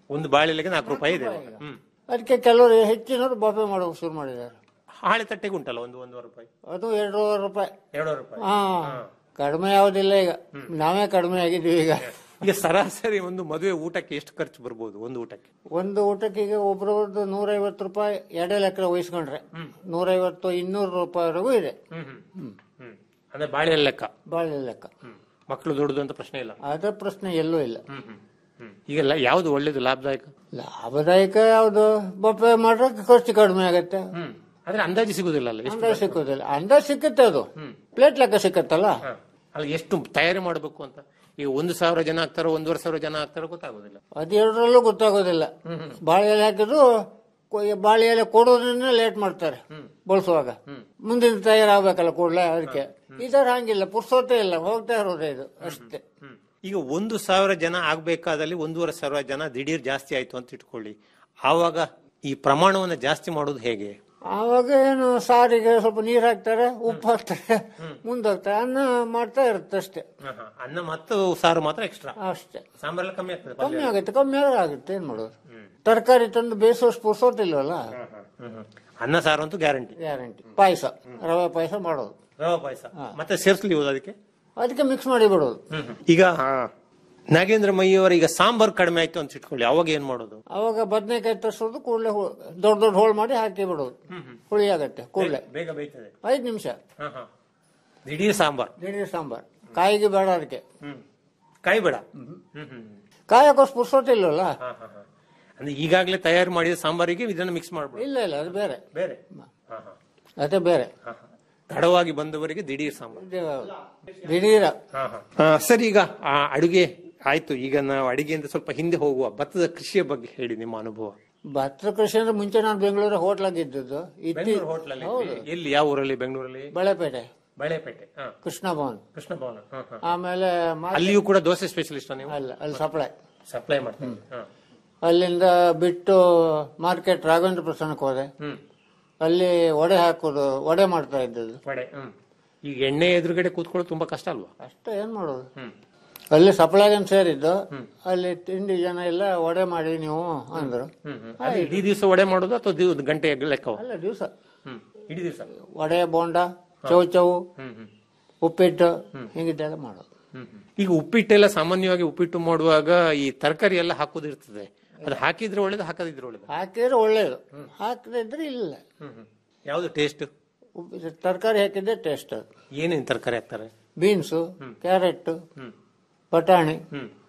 ಒಂದು ಬಾಳೆಲೆಗೆ ನಾಲ್ಕು ರೂಪಾಯಿ ಇದೆ ಹ್ಮ್ ಅದಕ್ಕೆ ಕೆಲವರು ಹೆಚ್ಚಿನವರು ಬಫೆ ಮಾಡೋಕೆ ಶುರು ಮಾಡಿದ್ದಾರೆ ಹಾಳೆ ತಟ್ಟೆಗೆ ಉಂಟಲ್ಲ ಒಂದು ಒಂದೂವರೆ ರೂಪಾಯಿ ಅದು ಎರಡೂವರೆ ರೂಪಾಯಿ ಎರಡೂವರೆ ರೂಪಾಯಿ ಹಾ ಕಡಿಮೆ ಯಾವುದಿಲ್ಲ ಈಗ ನಾವೇ ಕಡಿಮೆ ಆಗಿದ್ದೀವಿ ಈಗ ಈಗ ಸರಾಸರಿ ಒಂದು ಮದುವೆ ಊಟಕ್ಕೆ ಎಷ್ಟು ಖರ್ಚು ಬರ್ಬೋದು ಒಂದು ಊಟಕ್ಕೆ ಒಂದು ಊಟಕ್ಕೆ ಈಗ ಒಬ್ರೊಬ್ರದ್ದು ನೂರೈವತ್ತು ರೂಪಾಯಿ ಎರಡೇ ಲೆಕ್ಕ ವಹಿಸ್ಕೊಂಡ್ರೆ ನೂರೈವತ್ತು ಇನ್ನೂರು ರೂಪಾಯಿವರೆಗೂ ಇದೆ ಹ್ಮ್ ಅಂದ್ರೆ ಬಾಳೆ ಲೆಕ್ಕ ಬಾಳೆ ಲೆಕ್ಕ ಮಕ್ಕಳು ದೊಡ್ಡದು ಅಂತ ಪ್ರಶ್ನೆ ಇಲ್ಲ ಅದ ಪ್ರಶ್ನೆ ಎಲ್ಲೂ ಇಲ್ಲ ಈಗೆಲ್ಲ ಯಾವ್ದು ಒಳ್ಳೇದು ಲಾಭದಾಯಕ ಲಾಭದಾಯಕ ಯಾವುದು ಬೊಪ್ಪೆ ಮಾಡ್ರೆ ಖರ್ಚು ಕಡಿಮೆ ಆಗತ್ತೆ ಆದ್ರೆ ಅಂದಾಜು ಸಿಗುದಿಲ್ಲ ಅಲ್ಲ ಎಷ್ಟು ಅಂದಾಜು ಸಿಕ್ಕುದಿಲ್ಲ ಅಂದಾಜು ಸಿಕ್ಕತ್ತೆ ಅದು ಪ್ಲೇಟ್ ಲೆಕ್ಕ ಸಿಕ್ಕತ್ತಲ್ಲ ಅಲ್ಲ ಎಷ್ಟು ತಯಾರಿ ಮಾಡಬೇಕು ಅಂತ ಈಗ ಒಂದು ಸಾವಿರ ಜನ ಆಗ್ತಾರೋ ಒಂದೂವರೆ ಸಾವಿರ ಜನ ಆಗ್ತಾರೋ ಗೊತ್ತಾಗೋದಿಲ್ಲ ಅದೆರಡರಲ್ಲೂ ಗೊತ್ತಾಗೋದಿಲ್ಲ ಬಾಳೆ ಎಲೆ ಹಾಕಿದ್ರು ಕೊ- ಬಾಳೆ ಎಲೆ ಕೊಡೋದನ್ನ ಲೇಟ್ ಮಾಡ್ತಾರೆ ಬಳಸುವಾಗ ಮುಂದಿನ ತಯಾರಾಗಬೇಕಲ್ಲ ಕೂಡಲೇ ಅದಕ್ಕೆ ಇದರ ಹಂಗಿಲ್ಲ ಪುರ್ಸೋತೆ ಇಲ್ಲ ಹೋಗ್ತಾ ಇರೋದೇ ಇದು ಅಷ್ಟೇ ಈಗ ಒಂದು ಸಾವಿರ ಜನ ಆಗ್ಬೇಕಾದಲ್ಲಿ ಒಂದೂವರೆ ಸಾವಿರ ಜನ ದಿಢೀರ್ ಜಾಸ್ತಿ ಆಯ್ತು ಅಂತ ಇಟ್ಕೊಳ್ಳಿ ಆವಾಗ ಈ ಪ್ರಮಾಣವನ್ನ ಜಾಸ್ತಿ ಮಾಡೋದು ಹೇಗೆ ಆವಾಗ ಏನು ಸಾರಿಗೆ ಸ್ವಲ್ಪ ನೀರು ಹಾಕ್ತಾರೆ ಉಪ್ಪು ಹಾಕ್ತಾರೆ ಮುಂದೋಗ್ತಾರೆ ಅನ್ನ ಮಾಡ್ತಾ ಇರುತ್ತೆ ಅಷ್ಟೇ ಅನ್ನ ಮತ್ತು ಸಾರು ಮಾತ್ರ ಎಕ್ಸ್ಟ್ರಾ ಅಷ್ಟೇ ಸಾಂಬಾರೆಲ್ಲ ಕಮ್ಮಿ ಆಗ್ತದೆ ಕಮ್ಮಿ ಆಗುತ್ತೆ ಕಮ್ಮಿ ಆದ್ರೆ ಆಗುತ್ತೆ ಏನ್ ಮಾಡೋದು ತರಕಾರಿ ತಂದು ಬೇಯಿಸೋಷ್ಟು ಪುರ್ಸೋತಿಲ್ವಲ್ಲ ಅನ್ನ ಸಾರು ಅಂತೂ ಗ್ಯಾರಂಟಿ ಗ್ಯಾರಂಟಿ ಪಾಯಸ ರವೆ ಪಾಯಸ ಮಾಡೋದು ರವಾ ಪಾಯಸ ಮತ್ತೆ ಸೇರಿಸ್ಲಿಬೋದು ಅದಕ್ಕೆ ಅದಕ್ಕೆ ಮಿಕ್ಸ್ ಮಾಡಿ ಬಿಡೋದು ಈಗ ನಾಗೇಂದ್ರ ಮೈಯವರ ಈಗ ಸಾಂಬಾರ್ ಕಡಿಮೆ ಆಯ್ತು ಅಂತ ಇಟ್ಕೊಳ್ಳಿ ಅವಾಗ ಏನ್ ಮಾಡೋದು ಅವಾಗ ಬದನೆಕಾಯಿ ತರಿಸೋದು ಕೂಡಲೇ ದೊಡ್ಡ ದೊಡ್ಡ ಹೋಳು ಮಾಡಿ ಹಾಕಿ ಬಿಡೋದು ಹುಳಿ ಆಗತ್ತೆ ಕೂಡಲೇ ಬೇಗ ಬೇಯ್ತದೆ ಐದು ನಿಮಿಷ ದಿಢೀರ್ ಸಾಂಬಾರ್ ದಿಢೀರ್ ಸಾಂಬಾರ್ ಕಾಯಿಗೆ ಬೇಡ ಅದಕ್ಕೆ ಕಾಯಿ ಬೇಡ ಕಾಯಿ ಹಾಕೋಷ್ಟು ಪುರ್ಸೋತಿಲ್ವಲ್ಲ ಅಂದ್ರೆ ಈಗಾಗಲೇ ತಯಾರು ಮಾಡಿದ ಸಾಂಬಾರಿಗೆ ಇದನ್ನ ಮಿಕ್ಸ್ ಮಾಡ್ಬೋದು ಇಲ್ಲ ಇಲ್ಲ ಅದು ಬೇರೆ ಬೇರೆ ಅದೇ ಬೇರೆ ತಡವಾಗಿ ಬಂದವರಿಗೆ ದಿಢೀರ್ ಸಾಂಬಾರ್ ದಿಢೀರ ಸರಿ ಈಗ ಆ ಅಡುಗೆ ಆಯ್ತು ಈಗ ನಾವು ಅಡಿಗೆಯಿಂದ ಸ್ವಲ್ಪ ಹಿಂದೆ ಹೋಗುವ ಭತ್ತದ ಕೃಷಿಯ ಬಗ್ಗೆ ಹೇಳಿ ನಿಮ್ಮ ಅನುಭವ ಭತ್ತ ಕೃಷಿ ಅಂದ್ರೆ ಮುಂಚೆ ನಾನು ಬೆಂಗಳೂರು ಹೋಟ್ಲಾಗ ಇದ್ದದ್ದು ಇತ್ತಿ ಬೆಂಗಳೂರು ಹೋಟ್ಲಲ್ಲಿ ಹೌದು ಎಲ್ಲಿ ಯಾವ ಊರಲ್ಲಿ ಬೆಂಗಳೂರಲ್ಲಿ ಬಳೆಪೇಟೆ ಬಳೆಪೇಟೆ ಹಾ. ಕೃಷ್ಣ ಭವನ್ ಕೃಷ್ಣ ಭವನ ಹಾ, ಹಾ. ಆಮೇಲೆ ಮಾ- ಅಲ್ಲಿಯೂ ಕೂಡ ದೋಸೆ ಸ್ಪೆಷಲಿಸ್ಟ್ ನೀವು ಅಲ್ಲ ಅಲ್ಲಿ ಸಪ್ಲೈ ಸಪ್ಲೈ ಮಾಡ್ತೀನಿ ಹಾ. ಅಲ್ಲಿಂದ ಬಿಟ್ಟು ಮಾರ್ಕೆಟ್ ರಾಘವೇಂದ್ರ ಪ್ರಸನ್ನಕ್ಕೆ ಹೋದೆ ಹ್ಮ್ ಅಲ್ಲಿ ವಡೆ ಹಾಕೋದು ವಡೆ ಮಾಡ್ತಾ ಇದ್ದದ್ದು ವಡೆ ಹ್ಮ್ ಈಗ ಎಣ್ಣೆ ಎದುರುಗಡೆ ಕೂತ್ಕೊಳ್ಳೋದು ತುಂಬಾ ಕಷ್ಟ ಅಲ್ವಾ ಅಷ್ಟೇ ಏನ್ ಮಾಡೋದು ಹ್ಮ್ ಅಲ್ಲಿ ಸಪ್ಲೈಗನ್ ಸೇರಿದ್ದು ಅಲ್ಲಿ ತಿಂಡಿ ಜನ ಎಲ್ಲ ವಡೆ ಮಾಡಿ ನೀವು ಅಂದ್ರು ಹ್ಮ್ ಹ್ಮ್. ಅದು ಇಡೀ ದಿವಸ ವಡೆ ಮಾಡೋದು ಅಥವಾ ದಿವ್- ಗಂಟೆ ಲೆಕ್ಕವ ಅಲ್ಲ ದಿವಸ ಹ್ಮ್ ಇಡೀ ದಿವಸ ವಡೆ ಬೋಂಡ ಚೌ ಚೌ ಹ್ಮ್ ಹ್ಮ್ ಉಪ್ಪಿಟ್ಟು ಹಿಂಗಿದ್ದೆಲ್ಲ ಮಾಡೋದು ಹ್ಮ್ ಹ್ಮ್. ಈಗ ಉಪ್ಪಿಟ್ಟೆಲ್ಲ ಸಾಮಾನ್ಯವಾಗಿ ಉಪ್ಪಿಟ್ಟು ಮಾಡುವಾಗ ಈ ತರಕಾರಿ ಎಲ್ಲ ಹಾಕೋದಿರ್ತದೆ ಅದು ಹಾಕಿದ್ರೆ ಒಳ್ಳೇದು ಹಾಕದಿದ್ರೆ ಒಳ್ಳೇದು ಹಾಕಿದ್ರೆ ಒಳ್ಳೇದು ಹಾಕದಿದ್ರೆ ಇಲ್ಲ ಯಾವ್ದು ಟೇಸ್ಟ್ ಉಪ್ಪು- ತರಕಾರಿ ಹಾಕಿದ್ರೆ ಟೇಸ್ಟ್ ಅದು ಏನೇನ್ ತರಕಾರಿ ಹಾಕ್ತಾರೆ ಬೀನ್ಸು ಕ್ಯಾರೆಟ್ ಬಟಾಣಿ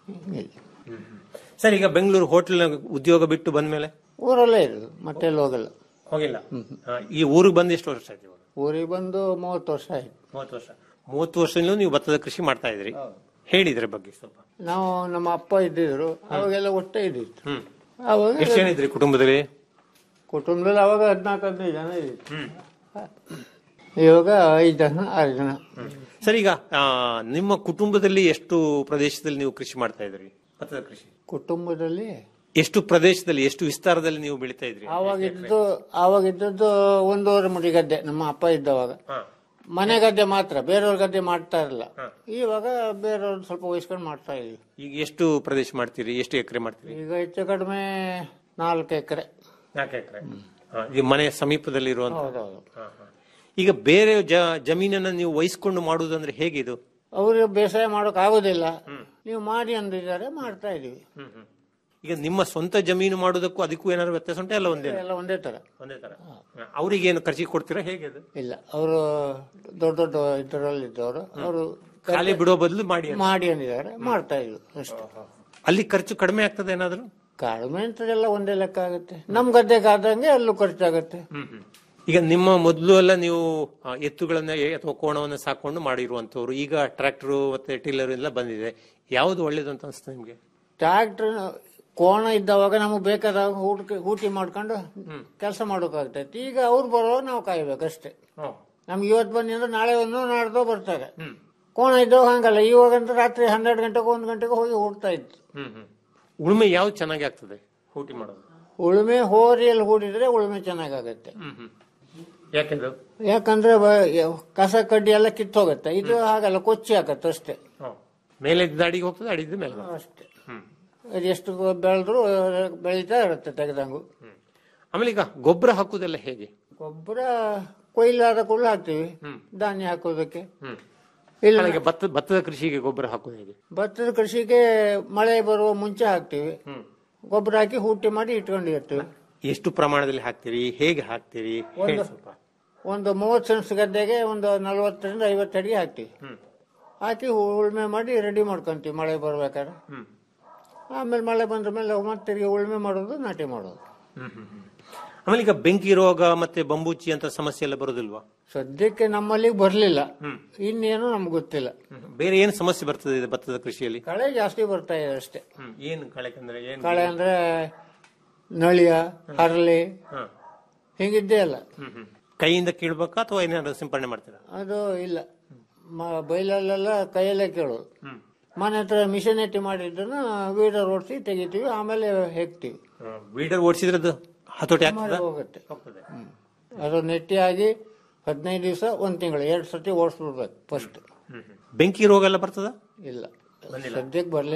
ಸರ್ ಈಗ ಬೆಂಗಳೂರು ಹೋಟೆಲ್ ಉದ್ಯೋಗ ಬಿಟ್ಟು ಬಂದ್ಮೇಲೆ ಊರಲ್ಲೇ ಇರೋದು ಮತ್ತೆ ಎಲ್ಲಿ ಹೋಗಲ್ಲ ಹೋಗಿಲ್ಲ ಹಾ, ಈ ಊರಿಗೆ ಬಂದು ಎಷ್ಟು ವರ್ಷ ಆಯ್ತು ಇವಾಗ ಊರಿಗೆ ಬಂದು ಮೂವತ್ತು ವರ್ಷ ಆಯ್ತು ಮೂವತ್ತು ವರ್ಷ ಮೂವತ್ತು ವರ್ಷದಿಂದಲೂ ನೀವು ಭತ್ತದ ಕೃಷಿ ಮಾಡ್ತಾ ಇದ್ರಿ ಹೇಳಿದ್ರ ಬಗ್ಗೆ ಸ್ವಲ್ಪ ನಾವು ನಮ್ಮ ಅಪ್ಪ ಇದ್ದಿದ್ರು ಅವಾಗೆಲ್ಲ ಒಟ್ಟೆ ಇದ್ದಿತ್ತು ಹ್ಮ್ ಅವಾಗ ಎಷ್ಟು ಜನ ಇದ್ರಿ ಕುಟುಂಬದಲ್ಲಿ ಕುಟುಂಬದಲ್ಲಿ ಅವಾಗ ಹದಿನಾಲ್ಕು ಹದಿನೈದು ಜನ ಇದ್ದಿತ್ತು ಇವಾಗ ಐದು ಜನ ಆರು ಜನ ಸರ್ ಈಗ ಆ, ನಿಮ್ಮ ಕುಟುಂಬದಲ್ಲಿ ಎಷ್ಟು ಪ್ರದೇಶದಲ್ಲಿ ನೀವು ಕೃಷಿ ಮಾಡ್ತಾ ಇದ್ರಿ ಭತ್ತದ ಕೃಷಿ ಕುಟುಂಬದಲ್ಲಿ ಎಷ್ಟು ಪ್ರದೇಶದಲ್ಲಿ ಎಷ್ಟು ವಿಸ್ತಾರದಲ್ಲಿ ನೀವು ಬೆಳಿತಾ ಇದ್ರಿ ಆವಾಗ ಇದ್ದದ್ದು ಆವಾಗ ಇದ್ದದ್ದು ಒಂದೂವರೆ ಮುಡಿ ಗದ್ದೆ ನಮ್ಮ ಅಪ್ಪ ಇದ್ದವಾಗ ಮನೆ ಗದ್ದೆ ಮಾತ್ರ ಬೇರೆಯವ್ರ ಗದ್ದೆ ಮಾಡ್ತಾ ಇರಲಿಲ್ಲ ಇವಾಗ ಬೇರೆಯವ್ರು ಸ್ವಲ್ಪ ವಹಿಸ್ಕೊಂಡು ಮಾಡ್ತಾ ಇದೀವಿ ಈಗ ಎಷ್ಟು ಪ್ರದೇಶ ಮಾಡ್ತೀರಿ ಎಷ್ಟು ಎಕರೆ ಮಾಡ್ತೀರಿ ಈಗ ಹೆಚ್ಚು ಕಡಿಮೆ ನಾಲ್ಕು ಎಕರೆ ನಾಲ್ಕು ಎಕರೆ ಈ ಮನೆ ಸಮೀಪದಲ್ಲಿ ಇರುವಂತ ಹೌದೌದು ಈಗ ಬೇರೆ ಜ- ಜಮೀನನ್ನ ನೀವು ವಹಿಸ್ಕೊಂಡು ಮಾಡುವುದಂದ್ರೆ ಹೇಗೆ ಇದು ಅವ್ರಿಗೆ ಬೇಸಾಯ ಮಾಡೋಕ್ ಆಗೋದಿಲ್ಲ ನೀವು ಮಾಡಿ ಅಂದಿದ್ದಾರೆ ಮಾಡ್ತಾ ಇದೀವಿ ಈಗ ನಿಮ್ಮ ಸ್ವಂತ ಜಮೀನು ಮಾಡೋದಕ್ಕೂ ಅದಕ್ಕೂ ಏನಾದ್ರು ವ್ಯತ್ಯಾಸ ಉಂಟಾ ಎಲ್ಲ ಒಂದೇ ಎಲ್ಲ ಒಂದೇ ತರ ಒಂದೇ ತರ ಅವರಿಗೆ ಏನು ಖರ್ಚಿಗೆ ಕೊಡ್ತೀರಾ ಹೇಗೆ ಅದು ಇಲ್ಲ ಅವರು ದೊಡ್ಡ ದೊಡ್ಡ ಇದರಲ್ಲಿ ಇದ್ದವರು ಅವರು ಖಾಲಿ ಬಿಡೋ ಬದಲು ಮಾಡಿ ಅಂತ. ಮಾಡಿ ಅಂದಿದ್ದಾರೆ ಮಾಡ್ತಾ ಇದ್ವಿ ಅಷ್ಟೇ ಅಲ್ಲಿ ಖರ್ಚು ಕಡಿಮೆ ಆಗ್ತದೆ ಏನಾದ್ರು ಕಡಿಮೆ ಅಂತದೆಲ್ಲ ಒಂದೇ ಲೆಕ್ಕ ಆಗುತ್ತೆ ನಮ್ ಗದ್ದೆಗೆ ಆದಂಗೆ ಅಲ್ಲೂ ಖರ್ಚಾಗುತ್ತೆ ಈಗ ನಿಮ್ಮ ಮೊದಲು ಎಲ್ಲ ನೀವು ಆ, ಎತ್ತುಗಳನ್ನ ಎ- ಅಥವಾ ಕೋಣವನ್ನ ಸಾಕೊಂಡು ಮಾಡಿರುವಂತವ್ರು ಈಗ ಟ್ರಾಕ್ಟರ್ ಮತ್ತೆ ಟಿಲ್ಲರ್ ಎಲ್ಲ ಬಂದಿದೆ ಯಾವ್ದು ಒಳ್ಳೇದು ಅಂತ ಅನ್ಸುತ್ತೆ ನಿಮ್ಗೆ ಟ್ರಾಕ್ಟರ್ ಕೋಣ ಇದ್ದವಾಗ ನಮಗೆ ಬೇಕಾದಾಗ ಹೂಟಿ ಹೂಟಿ ಮಾಡ್ಕೊಂಡು ಕೆಲಸ ಮಾಡೋಕ್ಕಾಗ್ತೈತಿ ಈಗ ಅವ್ರು ಬರುವಾಗ ನಾವು ಕಾಯ್ಬೇಕಷ್ಟೇ ನಮ್ಗೆ ಇವತ್ತು ಬನ್ನಿ ಅಂದ್ರೆ ನಾಳೆ ಒಂದು ನಾಡ್ದೋ ಬರ್ತಾರೆ ಕೋಣ ಇದ್ದವಾಗ ಹಂಗಲ್ಲ ಇವಾಗಂತ ರಾತ್ರಿ ಹನ್ನೆರಡು ಗಂಟೆಗೆ ಒಂದು ಗಂಟೆಗೆ ಹೋಗಿ ಹುಡ್ತಾ ಇತ್ತು ಹ್ಮ್ ಹ್ಮ್ ಉಳುಮೆ ಯಾವ್ದು ಚೆನ್ನಾಗಿ ಆಗ್ತದೆ ಹೂಟಿ ಮಾಡೋದು ಉಳುಮೆ ಹೋರಿಯಲ್ಲಿ ಹೂಡಿದ್ರೆ ಉಳುಮೆ ಚೆನ್ನಾಗಾಗತ್ತೆ ಹ್ಮ್ ಹ್ಮ್ ಯಾಕೆಂದ್ರೆ ಯಾಕಂದ್ರೆ ಬ- ಕಸ ಕಡ್ಡಿ ಎಲ್ಲ ಕಿತ್ತೋಗತ್ತೆ ಇದು ಹಾಗಲ್ಲ ಕೊಚ್ಚಿ ಹಾಕತ್ತೆ ಅಷ್ಟೇ ಮೇಲೆ ದಾಡಿಗೆ ಹೋಗ್ತದೆ ಅಡಿದ ಮೇಲೆ ಬರ್ತದೆ. ಅಷ್ಟೇ ಹ್ಮ್ ಎಷ್ಟು ಬೆಳೆದ್ರು ಬೆಳೀತಾ ಇರುತ್ತೆ ತೆಗೆದಂಗು ಆಮೇಲೆ ಈಗ ಗೊಬ್ಬರ ಹಾಕುದೆಲ್ಲ ಹೇಗೆ ಗೊಬ್ಬರ ಕೊಯ್ಲಾದ ಕೂಡಲೇ ಹಾಕ್ತಿವಿ ಧಾನ್ಯ ಹಾಕೋದಕ್ಕೆ ಇಲ್ಲ ಈಗ ಭತ್ತ ಭತ್ತದ ಕೃಷಿಗೆ ಗೊಬ್ಬರ ಹಾಕುದು ಹೇಗೆ ಭತ್ತದ ಕೃಷಿಗೆ ಮಳೆ ಬರುವ ಮುಂಚೆ ಹಾಕ್ತಿವಿ ಗೊಬ್ಬರ ಹಾಕಿ ಹೂಟಿ ಮಾಡಿ ಇಟ್ಕೊಂಡಿರ್ತೀವಿ ಎಷ್ಟು ಪ್ರಮಾಣದಲ್ಲಿ ಹಾಕ್ತೀರಿ ಹೇಗೆ ಹಾಕ್ತೀರಿ ಹೇಳಿ ಒಂದು ಸ್ವಲ್ಪ ಒಂದು ಮೂವತ್ತು ಸೆನ್ಸ್ ಗದ್ದೆಗೆ ಒಂದು ನಲವತ್ತರಿಂದ ಐವತ್ತು ಅಡಿಗೆ ಹಾಕ್ತಿವಿ ಹಾಕಿ ಉಳ್ಮೆ ಮಾಡಿ ರೆಡಿ ಮಾಡ್ಕೊಂತೀವಿ ಮಳೆ ಬರ್ಬೇಕಾದ್ರೆ ಆಮೇಲೆ ಮಳೆ ಬಂದ ಮೇಲೆ ಮತ್ತೆ ತಿರ್ಗಿ ಉಳ್ಮೆ ಮಾಡೋದು ನಾಟಿ ಮಾಡೋದು ಆಮೇಲೆ ಈಗ ಬೆಂಕಿ ರೋಗ ಮತ್ತೆ ಬಂಬೂಚಿ ಅಂತ ಸಮಸ್ಯೆ ಎಲ್ಲ ಬರೋದಿಲ್ವಾ ಸದ್ಯಕ್ಕೆ ನಮ್ಮಲ್ಲಿ ಬರ್ಲಿಲ್ಲ ಇನ್ನೇನು ನಮ್ಗೆ ಗೊತ್ತಿಲ್ಲ ಬೇರೆ ಏನು ಸಮಸ್ಯೆ ಬರ್ತದೆ ಇದು ಭತ್ತದ ಕೃಷಿಯಲ್ಲಿ ಕಳೆ ಜಾಸ್ತಿ ಬರ್ತಾ ಇದೆ ಅಷ್ಟೇ ಏನು ಕಳೆ ಅಂದ್ರೆ ಏನು ಕಳೆ ಅಂದ್ರೆ ನಳಿಯ ಹರಳಿ ಹಿಂಗಿದ್ದೇ ಅಲ್ಲ ಕೈಯಿಂದ ಕೀಳ್ಬೇಕಾ ಅಥವಾ ಏನಾದ್ರು ಸಿಂಪಡಣೆ ಮಾಡ್ತೀರಾ ಅದು ಇಲ್ಲ ಮ- ಬೈಲಲ್ಲೆಲ್ಲ ಕೈಯಲ್ಲೇ ಕೇಳೋದು ಮನೆ ಹತ್ರ ಮಿಷನ್ ಎಟ್ಟಿ ಮಾಡಿದ್ದನ್ನ ವೀಡರ್ ಓಡಿಸಿ ತೆಗಿತೀವಿ ಆಮೇಲೆ ಹೆಕ್ತೀವಿ ವೀಡರ್ ಓಡಿಸಿದ್ರದ್ದು ಹತೋಟಿ ಆಗ್ತದ ಮಾಡಿ ಹೋಗುತ್ತೆ ಹ್ಮ್. ಅದು ನೆಟ್ಟಿ ಆಗಿ ಹದಿನೈದು ದಿವಸ ಒಂದ್ ತಿಂಗಳು ಎರಡು ಸತಿ ಓಡಿಸ್ಬಿಡ್ಬೇಕು ಫಸ್ಟ್ ಬೆಂಕಿ ರೋಗ ಎಲ್ಲ ಬರ್ತದ ಇಲ್ಲ ಸದ್ಯಕ್ಕೆ ಬರ್ಲಿಲ್ಲ